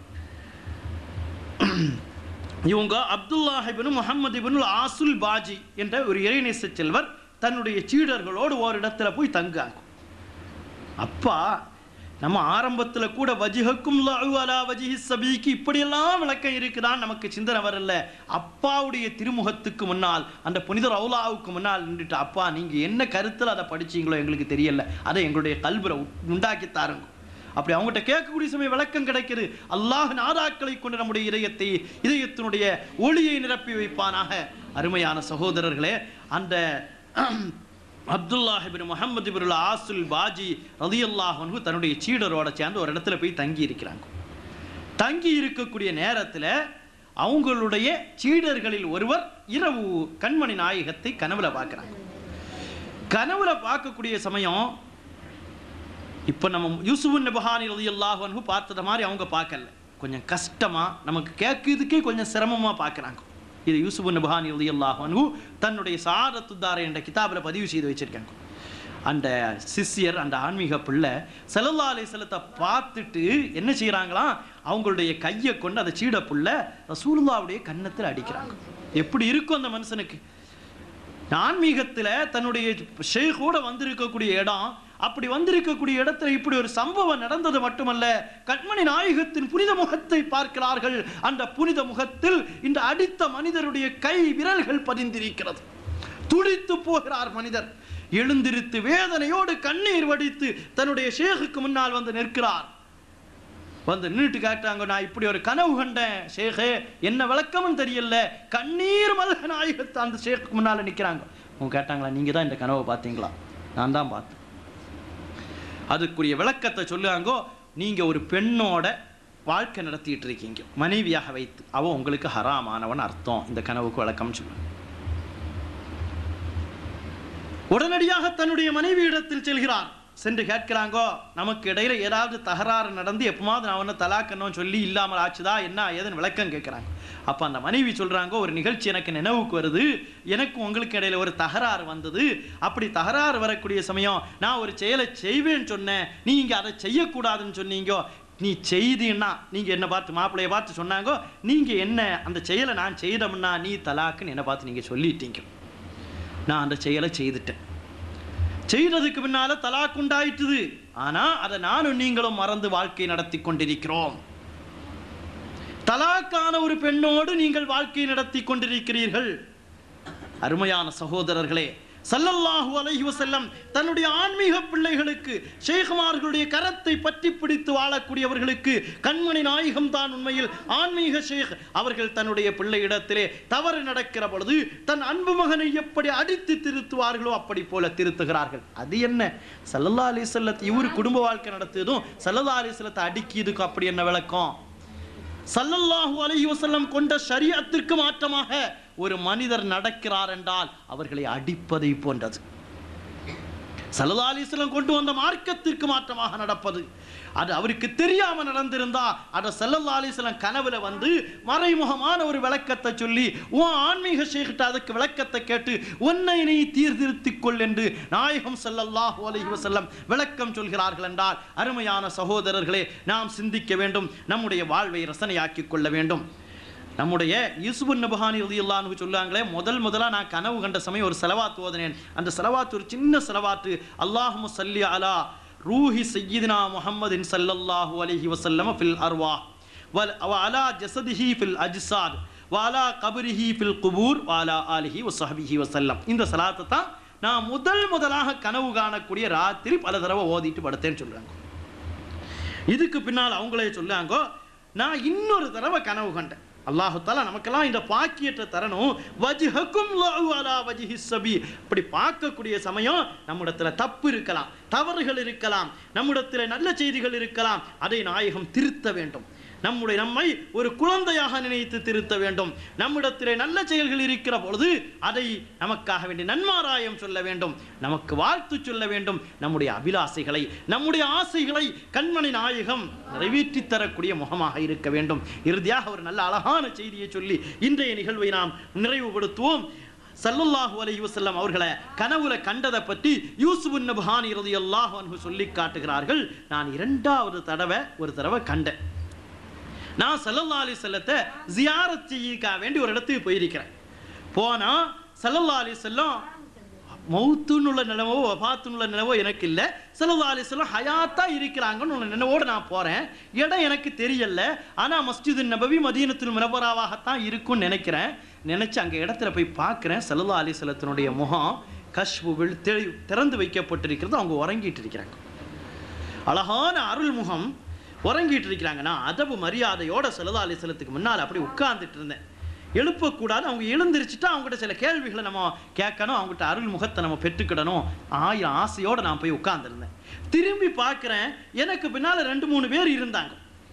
இவங்க அப்துல்லாஹ் இப்னு முஹம்மது இப்னு ஆசுல் பாஜி என்ற ஒரு இறைநேச செல்வர் தன்னுடைய சீடர்களோடு ஓரிடத்துல போய் தங்குறாங்க அப்பா நம்ம ஆரம்பத்தில் கூட வஜிஹக்கும் லஅு அலா வஜிஹி சபீக்கு இப்படியெல்லாம் விளக்கம் இருக்குதான் நமக்கு சிந்தனை வரல அப்பாவுடைய திருமுகத்துக்கு முன்னால் அந்த புனித ரவுலாவுக்கு முன்னால் நின்றுட்டு அப்பா நீங்க என்ன கருத்தில் அதை படிச்சீங்களோ எங்களுக்கு தெரியல அதை எங்களுடைய கல்விரை உண்டாக்கி தாருங்க அப்படி அவங்ககிட்ட கேட்கக்கூடிய சமயம் விளக்கம் கிடைக்குது அல்லாஹ் நாதாக்களை கொண்டு நம்முடைய இதயத்தை இதயத்தினுடைய ஒளியை நிரப்பி வைப்பானாக அருமையான சகோதரர்களே அந்த அப்துல்லாஹ் இப்னு முஹம்மது இப்னு ஆசுல் பாஜி ரலியல்லாஹு அன்ஹு தன்னுடைய சீடரோட சேர்ந்து ஒரு இடத்துல போய் தங்கி இருக்கிறாங்க தங்கி இருக்கக்கூடிய நேரத்தில் அவங்களுடைய சீடர்களில் ஒருவர் இரவு கண்மணி நாயகத்தை கனவுல பார்க்குறாங்க கனவுல பார்க்கக்கூடிய சமயம் இப்போ நம்ம யூசுஃபு நபஹானி ரலியல்லாஹு அன்ஹு பார்த்தத மாதிரி அவங்க பார்க்கல கொஞ்சம் கஷ்டமா நமக்கு கேட்கறதுக்கே கொஞ்சம் சிரமமா பார்க்குறாங்க இது யூசுஃபு நபஹானி ரலியல்லாஹு அன்ஹு தன்னுடைய சாரத்துத்தார என்ற கிதாபில் பதிவு செய்து வச்சிருக்காங்க அந்த சிஷ்யர் அந்த ஆன்மீக பிள்ளை செல்லல்லா அலிசலத்தை பார்த்துட்டு என்ன செய்கிறாங்களாம் அவங்களுடைய கையை கொண்டு அந்த சீட புள்ள ரசூலுல்லாவுடைய கன்னத்தில் அடிக்கிறாங்க எப்படி இருக்கும் அந்த மனுஷனுக்கு ஆன்மீகத்தில் தன்னுடைய ஷேഖோட வந்திருக்கக்கூடிய இடம் அப்படி வந்திருக்கக்கூடிய இடத்துல இப்படி ஒரு சம்பவம் நடந்தது மட்டுமல்ல கண்மணி நாயகத்தின் புனித முகத்தை பார்க்கிறார்கள் அந்த புனித முகத்தில் இந்த அடித்த மனிதருடைய கை விரல்கள் பதிந்திருக்கிறது துடித்து போகிறார் மனிதர் எழுந்திருத்து வேதனையோடு கண்ணீர் வடித்து தன்னுடைய ஷேகுக்கு முன்னால் வந்து நிற்கிறார் வந்து நின்றுட்டு கேட்டாங்க நான் இப்படி ஒரு கனவு கண்டேன் ஷேகே என்ன விளக்கமும் தெரியல கண்ணீர் மல்க நாயகத்தை அந்த ஷேக்கு முன்னால நிற்கிறாங்க அவங்க கேட்டாங்களா நீங்க தான் இந்த கனவை பார்த்தீங்களா நான் தான் பார்த்தேன் அதுக்குரிய விளக்கத்தை சொல்லுவாங்கோ நீங்க ஒரு பெண்ணோட வாழ்க்கை நடத்திட்டு இருக்கீங்க மனைவியாக வைத்து அவ உங்களுக்கு ஹராமானவன் அர்த்தம் இந்த கனவுக்கு விளக்கம் சொல்லுவாங்க உடனடியாக தன்னுடைய மனைவி இடத்தில் செல்கிறார் சென்று கேட்கிறாங்கோ நமக்கு இடையில ஏதாவது தகராறு நடந்து எப்பமாவது நான் ஒன்று தலாக்கணும் சொல்லி இல்லாமல் ஆச்சுதா என்ன ஏதுன்னு விளக்கம் கேட்குறாங்க அப்போ அந்த மனைவி சொல்கிறாங்கோ ஒரு நிகழ்ச்சி எனக்கு நினைவுக்கு வருது எனக்கும் உங்களுக்கு இடையில ஒரு தகராறு வந்தது அப்படி தகராறு வரக்கூடிய சமயம் நான் ஒரு செயலை செய்வேன்னு சொன்னேன் நீங்க அதை செய்யக்கூடாதுன்னு சொன்னீங்க நீ செய்தீன்னா நீங்க என்ன பார்த்து மாப்பிள்ளைய பார்த்து சொன்னாங்கோ நீங்க என்ன அந்த செயலை நான் செய்தோம்னா நீ தலாக்குன்னு என்னை பார்த்து நீங்க சொல்லிட்டீங்க நான் அந்த செயலை செய்துட்டேன் செய்ததுக்கு பின்னால தலாக் உண்டாயிட்டுது ஆனா அதை நானும் நீங்களும் மறந்து வாழ்க்கை நடத்தி கொண்டிருக்கிறோம் தலாக்கான ஒரு பெண்ணோடு நீங்கள் வாழ்க்கை நடத்தி கொண்டிருக்கிறீர்கள் அருமையான சகோதரர்களே சல்லல்லாஹு அலைஹி வஸல்லம் தன்னுடைய ஆன்மீக பிள்ளைகளுக்கு ஷேகுமார்களுடைய கரத்தை பற்றி பிடித்து வாழக்கூடியவர்களுக்கு கண்மணி நாயகம் தான் உண்மையில் ஆன்மீக ஷேக் அவர்கள் தன்னுடைய பிள்ளையிடத்திலே தவறு நடக்கிற பொழுது தன் அன்பு மகனை எப்படி அடித்து திருத்துவார்களோ அப்படி போல திருத்துகிறார்கள் அது என்ன சல்லல்லா அலிசல்லத் இவர் குடும்ப வாழ்க்கை நடத்தியதும் சல்லல்லா அலிசல்லத்தை அடிக்கியதுக்கு அப்படி என்ன விளக்கம் சல்லல்லாஹு அலைஹி வஸல்லம் கொண்ட ஷரியத்திற்கு மாற்றமாக ஒரு மனிதர் நடக்கிறார் என்றால் அவர்களை அடிப்பதை போன்றது சல்லல்லாஹு அலைஹி வஸல்லம் கொண்டு வந்த மார்க்கத்திற்கு மாற்றமாக நடப்பது அது அவருக்கு தெரியாம நடந்திருந்தா அத சல்லல்லாஹு அலைஹி வஸல்லம் கனவுல வந்து மறைமுகமான ஒரு விளக்கத்தை சொல்லி உன் ஆன்மீக ஷேகிட்ட அதுக்கு விளக்கத்தை கேட்டு உன்னை நீ தீர்திருத்திக் கொள் என்று நாயகம் ஸல்லல்லாஹு அலைஹி வஸல்லம் விளக்கம் சொல்கிறார்கள் என்றால் அருமையான சகோதரர்களே நாம் சிந்திக்க வேண்டும் நம்முடைய வாழ்வை ரசனையாக்கிக் கொள்ள வேண்டும் நம்முடைய யூசுபுன் நபஹானி ரலியல்லாஹு சொல்லாங்களே முதல் முதலா நான் கனவு கண்ட சமயம் ஒரு செலவாத்து ஓதினேன் அந்த செலவாத்து ஒரு சின்ன செலவாத்து அல்லாஹும்ம சல்லி அலா ரூஹி சய்யிதினா முஹம்மதின் ஸல்லல்லாஹு அலைஹி வஸல்லம் ஃபில் அர்வா வல் வ அலா ஜஸதிஹி ஃபில் அஜ்சாத் வ அலா கபரிஹி ஃபில் குபூர் வ அலா ஆலிஹி வ ஸஹ்பிஹி வஸல்லம் இந்த சலாத்தை தான் நான் முதல் முதலாக கனவு காணக்கூடிய ராத்திரி பல தடவை ஓதிட்டு படுத்தேன்னு சொல்றாங்க இதுக்கு பின்னால் அவங்களே சொல்லாங்க நான் இன்னொரு தடவை கனவு கண்டேன் அல்லாஹு தாலா நமக்கெல்லாம் இந்த பாக்கியத்தை தரணும் வஜ்ஹக்கும் லஹு அலா வஜ்ஹி சபி இப்படி பார்க்கக்கூடிய சமயம் நம்மிடத்துல தப்பு இருக்கலாம் தவறுகள் இருக்கலாம் நம்மிடத்தில் நல்ல செய்திகள் இருக்கலாம் அதை நாயகம் திருத்த வேண்டும் நம்முடைய நம்மை ஒரு குழந்தையாக நினைத்து திருத்த வேண்டும் நம்மிடத்திலே நல்ல செயல்கள் இருக்கிற பொழுது அதை நமக்காக வேண்டிய நன்மாராயம் சொல்ல வேண்டும் நமக்கு வாழ்த்து சொல்ல வேண்டும் நம்முடைய அபிலாசைகளை நம்முடைய ஆசைகளை கண்மணி நாயகம் நிறைவேற்றி தரக்கூடிய முகமாக இருக்க வேண்டும் இறுதியாக ஒரு நல்ல அழகான செய்தியை சொல்லி இன்றைய நிகழ்வை நாம் நிறைவுபடுத்துவோம் சல்லல்லாஹு அலைஹி வஸல்லம் அவர்களை கனவுல கண்டதை பற்றி யூசுப் நபுஹானி ரலியல்லாஹு அன்ஹு சொல்லி காட்டுகிறார்கள் நான் இரண்டாவது தடவை ஒரு தடவை கண்டேன் நான் சல்லல்லா அலி செல்லத்தை ஜியாரத் செய்யக்காக வேண்டி ஒரு இடத்துக்கு போயிருக்கிறேன் போனா சல்லல்லா அலி செல்லம் மௌத்துன்னு உள்ள நிலவோ வபாத்துன்னு உள்ள நிலவோ எனக்கு இல்லை சல்லல்லா அலி செல்லம் ஹயாத்தா இருக்கிறாங்கன்னு உள்ள நினைவோடு நான் போறேன் இடம் எனக்கு தெரியல ஆனா மஸ்ஜிது நபவி மதீனத்தில் முனவராவாகத்தான் இருக்கும்னு நினைக்கிறேன் நினைச்சு அங்க இடத்துல போய் பார்க்கிறேன் சல்லல்லா அலி செல்லத்தினுடைய முகம் கஷ்பு வில் தெளி- திறந்து வைக்கப்பட்டிருக்கிறது அவங்க உறங்கிட்டு இருக்கிறாங்க அழகான அருள்முகம் உறங்கிட்டு இருக்கிறாங்க நான் அதவு மரியாதையோட சல்லா அலிஸ்லத்துக்கு முன்னால் அப்படி உட்கார்ந்துட்டு இருந்தேன் எழுப்பக்கூடாது அவங்க எழுந்திருச்சுட்டா அவங்ககிட்ட சில கேள்விகளை நம்ம கேட்கணும் அவங்ககிட்ட அருள் முகத்தை நம்ம பெற்றுக்கிடணும் ஆயிரம் ஆசையோட நான் போய் உட்கார்ந்துருந்தேன் திரும்பி பார்க்குறேன் எனக்கு பின்னால ரெண்டு மூணு பேர் இருந்தாங்க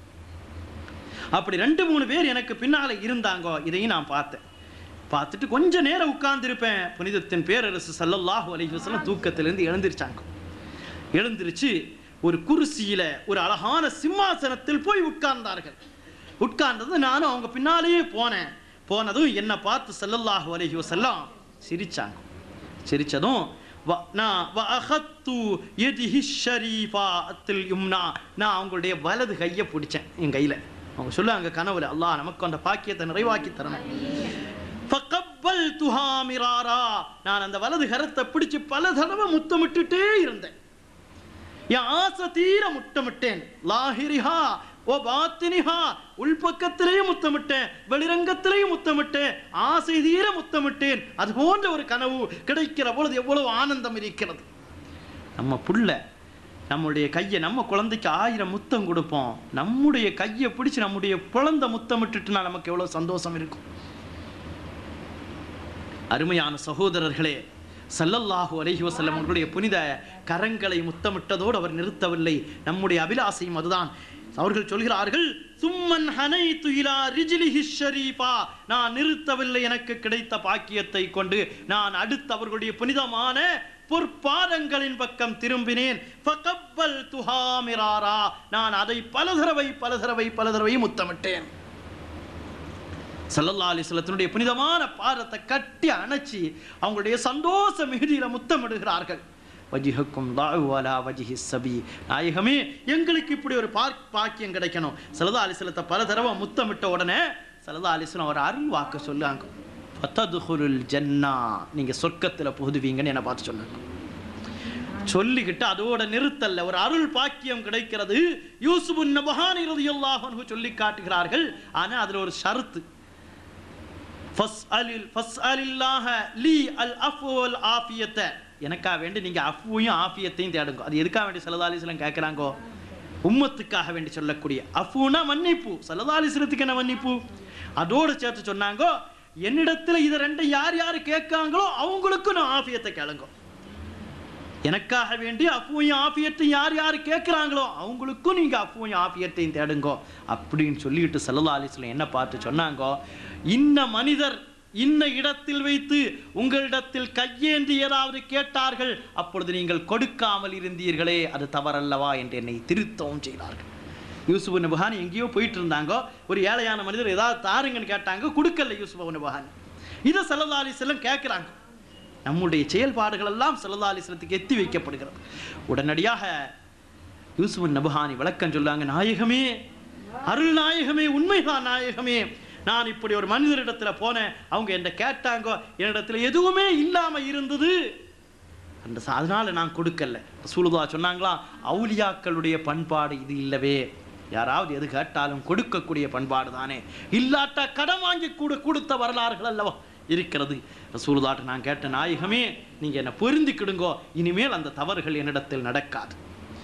அப்படி ரெண்டு மூணு பேர் எனக்கு பின்னால இருந்தாங்க இதையும் நான் பார்த்தேன் பார்த்துட்டு கொஞ்ச நேரம் உட்கார்ந்திருப்பேன் புனிதத்தின் பேரரசு சல்லல்லாஹு அலைஹி வஸல்லம் தூக்கத்திலிருந்து எழுந்திருச்சாங்க எழுந்திருச்சு ஒரு குருசியில ஒரு அழகான சிம்மாசனத்தில் போய் உட்கார்ந்தார்கள் உட்கார்ந்தது நானும் அவங்க பின்னாலேயே போனேன் போனதும் என்னை பார்த்து ஸல்லல்லாஹு அலைஹி வஸல்லம் சிரிச்சாங்க சிரிச்சதும் வ- நான் வ அகத்து யதிஹி ஷரீஃபாத்தில் யும்னா நான் அவங்களுடைய வலது கையை பிடிச்சேன் என் கையில அவங்க சொல்லுவாங்க கனவுல அல்லாஹ் நமக்கு அந்த பாக்கியத்தை நிறைவாக்கி தரணும் ஃபகப்பல்துஹா மிராரா நான் அந்த வலது கரத்தை பிடிச்சு பல தடவை முத்தமிட்டுட்டே இருந்தேன் என் ஆசை தீர முத்தமிட்டேன் லாஹிரிஹா ஓ பாத்தினிஹா உள்பக்கத்திலேயும் முத்தமிட்டேன் வெளிரங்கத்திலேயும் முத்தமிட்டேன் ஆசை தீர முத்தமிட்டேன் அது போன்ற ஒரு கனவு கிடைக்கிற பொழுது எவ்வளவு ஆனந்தம் இருக்கிறது நம்ம புள்ள நம்முடைய கையை நம்ம குழந்தைக்கு ஆயிரம் முத்தம் கொடுப்போம் நம்முடைய கையை பிடிச்சு நம்முடைய குழந்தை முத்தமிட்டுட்டுனா நமக்கு எவ்வளவு சந்தோஷம் இருக்கும் அருமையான சகோதரர்களே ஸல்லல்லாஹு அலைஹி வஸல்லம் அவர்களுடைய புனித கரங்களை முத்தமிட்டதோடு அவர் நிறுத்தவில்லை நம்முடைய அபிலாசையும் அதுதான் அவர்கள் சொல்கிறார்கள் சும்மன் ஹனைத்து இலா ரிஜ்லிஹி ஷரீஃபா நான் நிறுத்தவில்லை எனக்கு கிடைத்த பாக்கியத்தை கொண்டு நான் அடுத்து அவர்களுடைய புனிதமான பொற்பாதங்களின் பக்கம் திரும்பினேன் ஃபகப்பல் துஹாமிராரா நான் அதை பல தடவை பல தடவை பல தடவை முத்தமிட்டேன் சல்லல்லா அலிஸ்லத்தினுடைய புனிதமான பாதத்தை கட்டி அணைச்சி அவங்களுடைய சந்தோஷ மிகுதியில முத்தமிடுகிறார்கள் வஜிஹக்கும் தாழ்வாலா வஜிஹி சபி நாயகமே எங்களுக்கு இப்படி ஒரு பாக் பாக்கியம் கிடைக்கணும் சல்லல்லா அலிஸ்லத்தை பல தடவை முத்தமிட்ட உடனே சல்லல்லா அலிஸ்லம் ஒரு அருள் வாக்கு சொல்லுவாங்க ஃபத்ததுஹுலுல் ஜன்னா நீங்க சொர்க்கத்துல புகுதுவீங்கன்னு என்னை பார்த்து சொன்னாங்க சொல்லிக்கிட்டு அதோட நிறுத்தல்ல ஒரு அருள் பாக்கியம் கிடைக்கிறது யூசுப் நபஹானி ரலியல்லாஹு அன்ஹு சொல்லி காட்டுகிறார்கள் ஆனா அதுல ஒரு ஷரத்து ஃபஸ்அலில் ஃபஸ்அலில்லாஹ லீ அல் அஃபு வல் ஆஃபியத்த எனக்காக வேண்டி நீங்க அஃபுவையும் ஆஃபியத்தையும் தேடுங்க அது எதுக்காக வேண்டி சல்லல்லாஹு அலைஹி வஸல்லம் கேட்குறாங்கோ உம்மத்துக்காக வேண்டி சொல்லக்கூடிய அஃபுனா மன்னிப்பு சல்லல்லாஹு அலைஹி வஸல்லத்துக்கு என்ன மன்னிப்பு அதோடு சேர்த்து சொன்னாங்கோ என்னிடத்துல இதை ரெண்டும் யார் யார் கேட்காங்களோ அவங்களுக்கும் நான் ஆஃபியத்தை கேளுங்க எனக்காக வேண்டி அஃபுவையும் ஆஃபியத்தையும் யார் யார் கேட்குறாங்களோ அவங்களுக்கும் நீங்கள் அஃபுவையும் ஆஃபியத்தையும் தேடுங்கோ அப்படின்னு சொல்லிட்டு சல்லல்லா அலிஸ்லாம் என்ன பார்த்து சொன்னாங்கோ இன்ன மனிதர் இன்ன இடத்தில் வைத்து உங்களிடத்தில் கையேந்தி ஏதாவது கேட்டார்கள் அப்பொழுது நீங்கள் கொடுக்காமல் இருந்தீர்களே அது தவறல்லவா என்று என்னை திருத்தவும் செய்தார்கள் யூசுப் நபுகான் எங்கேயோ போயிட்டு இருந்தாங்க ஒரு ஏழையான மனிதர் ஏதாவது தாருங்கன்னு கேட்டாங்க கொடுக்கல யூசுப் நபுகான் இதை சல்லல்லா அலிஸ்லாம் கேட்குறாங்க நம்முடைய செயல்பாடுகள் எல்லாம் சல்லல்லா அலிஸ்லத்துக்கு எத்தி வைக்கப்படுகிறது உடனடியாக யூசுப் நபுஹானி விளக்கம் சொல்லாங்க நாயகமே அருள் நாயகமே உண்மைதான் நாயகமே நான் இப்படி ஒரு மனிதரிடத்துல போனேன் அவங்க என்ன கேட்டாங்க என்னிடத்துல எதுவுமே இல்லாம இருந்தது அந்த ச- அதனால நான் கொடுக்கல சூழுதா சொன்னாங்களா அவுலியாக்களுடைய பண்பாடு இது இல்லவே யாராவது எது கேட்டாலும் கொடுக்கக்கூடிய பண்பாடு தானே இல்லாட்டா கடன் வாங்கி கூட கொடுத்த வரலாறுகள் அல்லவா இருக்கிறது ரசூலுதாட்ட நான் கேட்ட நாயகமே நீங்க என்ன பொருந்திக்கிடுங்கோ இனிமேல் அந்த தவறுகள் என்னிடத்தில் நடக்காது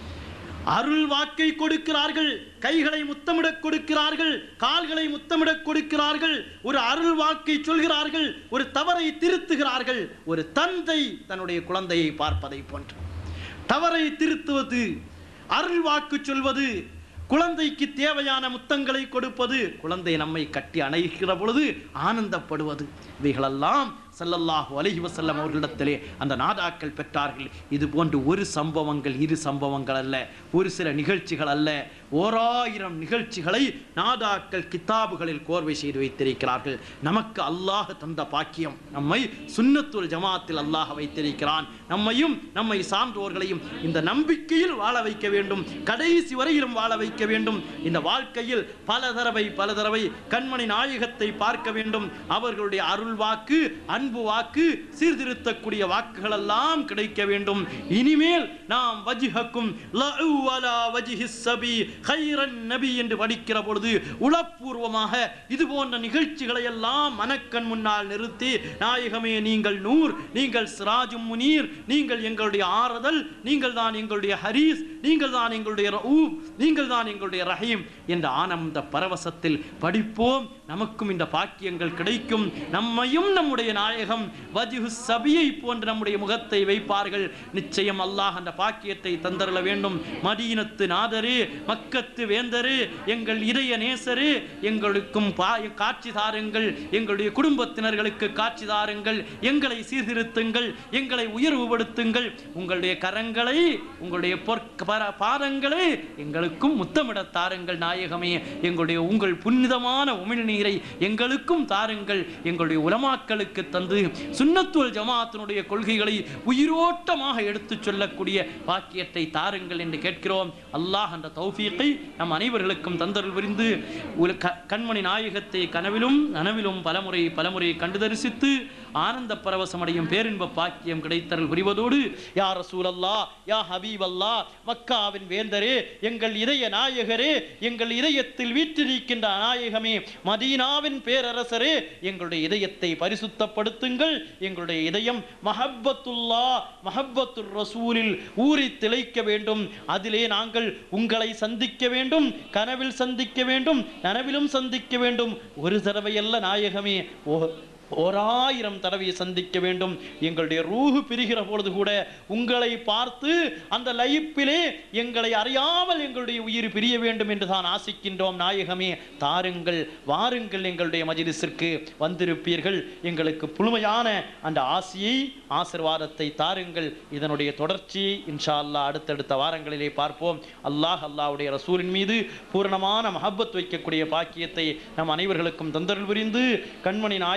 அருள் வாக்கை கொடுக்கிறார்கள் கைகளை முத்தமிடக் கொடுக்கிறார்கள் கால்களை முத்தமிடக் கொடுக்கிறார்கள் ஒரு அருள் வாக்கை சொல்கிறார்கள் ஒரு தவறை திருத்துகிறார்கள் ஒரு தந்தை தன்னுடைய குழந்தையை பார்ப்பதை போன்று தவறை திருத்துவது அருள் வாக்கு சொல்வது குழந்தைக்கு தேவையான முத்தங்களை கொடுப்பது குழந்தை நம்மை கட்டி அணைகிற பொழுது ஆனந்தப்படுவது இவைகளெல்லாம் ஸல்லல்லாஹு அலைஹி வஸல்லம் அவர்களிடத்திலே அந்த நாதாக்கள் பெற்றார்கள் இது போன்று ஒரு சம்பவங்கள் இரு சம்பவங்கள் அல்ல ஒரு சில நிகழ்ச்சிகள் அல்ல ஓராயிரம் நிகழ்ச்சிகளை நாதாக்கள் கித்தாபுகளில் கோர்வை செய்து வைத்திருக்கிறார்கள் நமக்கு அல்லாஹ் தந்த பாக்கியம் நம்மை சுன்னத்துல் ஜமாத்தில் அல்லாஹ் வைத்திருக்கிறான் நம்மையும் நம்மை சான்றோர்களையும் இந்த நம்பிக்கையில் வாழ வைக்க வேண்டும் கடைசி வரையிலும் வாழ வைக்க வேண்டும் இந்த வாழ்க்கையில் பல தடவை பல தடவை கண்மணி நாயகத்தை பார்க்க வேண்டும் அவர்களுடைய அருள் வாக்கு அன்பு வாக்கு சீர்திருத்தக்கூடிய வாக்குகள் எல்லாம் கிடைக்க வேண்டும் இனிமேல் நாம் வஜிஹக்கும் லஅு அலா வஜிஹிஸ் சபி கைரன் நபி என்று படிக்கிற பொழுது உளப்பூர்வமாக இது போன்ற நிகழ்ச்சிகளை எல்லாம் மனக்கண் முன்னால் நிறுத்தி நாயகமே நீங்கள் நூர் நீங்கள் சிராஜும் முனீர் நீங்கள் எங்களுடைய ஆறுதல் நீங்கள் தான் எங்களுடைய ஹரீஸ் நீங்கள் தான் எங்களுடைய ரഊப் நீங்கள் தான் எங்களுடைய ரஹீம் என்ற ஆனந்த பரவசத்தில் படிப்போம் நமக்கும் இந்த பாக்கியங்கள் கிடைக்கும் நம்மையும் நம்முடைய நாயகம் வஜிஹு சபியை போன்ற நம்முடைய முகத்தை வைப்பார்கள் நிச்சயம் அல்லாஹ் அந்த பாக்கியத்தை தந்தரல வேண்டும் மதீனத்து நாதரு மக்கத்து வேந்தரு எங்கள் இதய நேசரு எங்களுக்கும் பா காட்சி தாருங்கள் எங்களுடைய குடும்பத்தினர்களுக்கு காட்சி தாருங்கள் எங்களை சீர்திருத்துங்கள் எங்களை உயர்வுபடுத்துங்கள் உங்களுடைய கரங்களை உங்களுடைய பொற் பர- பாதங்களை எங்களுக்கும் முத்தமிட தாருங்கள் நாயகமே எங்களுடைய உங்கள் புனிதமான உமிழ்நீரை எங்களுக்கும் தாருங்கள் எங்களுடைய உலமாக்களுக்கு தந்து சுன்னத்துல் ஜமாத்தினுடைய கொள்கைகளை உயிரோட்டமாக எடுத்துச் சொல்லக்கூடிய பாக்கியத்தை தாருங்கள் என்று கேட்கிறோம் அல்லாஹ் அந்த தௌஃபீக்கை நம் அனைவர்களுக்கும் தந்தருள் விரிந்து உல- க- கண்மணி நாயகத்தை கனவிலும் நனவிலும் பலமுறை பலமுறை கண்டு தரிசித்து ஆனந்த பரவசமடையும் பேரின்ப பாக்கியம் கிடைத்தருள் புரிவதோடு யா ரசூலல்லா யா ஹபீப் அல்லா மக்காவின் வேந்தரே எங்கள் இதய நாயகரே எங்கள் இதயத்தில் வீற்றிருக்கின்ற நாயகமே மதீனாவின் பேரரசரே எங்களுடைய இதயத்தை பரிசுத்தப்படுத்துங்கள் எங்களுடைய இதயம் மஹப்பத்துல்லா மஹப்பத்துர் ரசூலில் ஊறி திளைக்க வேண்டும் அதிலே நாங்கள் உங்களை சந்திக்க வேண்டும் கனவில் சந்திக்க வேண்டும் நனவிலும் சந்திக்க வேண்டும் ஒரு தடவை அல்ல நாயகமே ஓ ஓராயிரம் தடவை சந்திக்க வேண்டும் எங்களுடைய ரூஹு பிரிகிற பொழுது கூட உங்களை பார்த்து அந்த லைப்பிலே எங்களை அறியாமல் எங்களுடைய உயிர் பிரிய வேண்டும் என்று தான் ஆசிக்கின்றோம் நாயகமே தாருங்கள் வாருங்கள் எங்களுடைய மஜிலிஸிற்கு வந்திருப்பீர்கள் எங்களுக்கு புழுமையான அந்த ஆசியை ஆசிர்வாதத்தை தாருங்கள் இதனுடைய தொடர்ச்சி இன்ஷா அல்லாஹ் அடுத்தடுத்த வாரங்களிலே பார்ப்போம் அல்லாஹ் அல்லாஹ்வுடைய ரசூலின் மீது பூரணமான மஹப்பத் வைக்கக்கூடிய பாக்கியத்தை நம் அனைவர்களுக்கும் தந்தருள் புரிந்து கண்மணி நாயகத்தை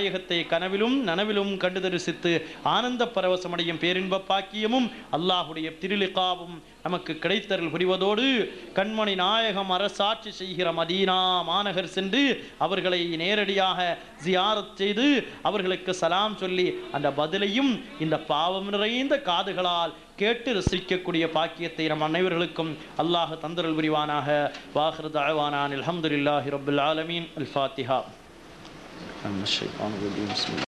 கனவிலும் நனவிலும் கண்டு தரிசித்து ஆனந்த பரவசமடையும் பேரின்ப பாக்கியமும் அல்லாஹுடைய திருலிகாவும் நமக்கு கிடைத்தருள் புரிவதோடு கண்மணி நாயகம் அரசாட்சி செய்கிற மதீனா மாநகர் சென்று அவர்களை நேரடியாக ஜியாரத் செய்து அவர்களுக்கு சலாம் சொல்லி அந்த பதிலையும் இந்த பாவம் நிறைந்த காதுகளால் கேட்டு ரசிக்கக்கூடிய பாக்கியத்தை நம் அனைவர்களுக்கும் அல்லாஹ் தந்தருள் புரிவானாக வாஹர் தாழ்வானான் அல்ஹம்துலில்லாஹி ரப்பில் ஆலமீன் அல் ஃபாத்திஹா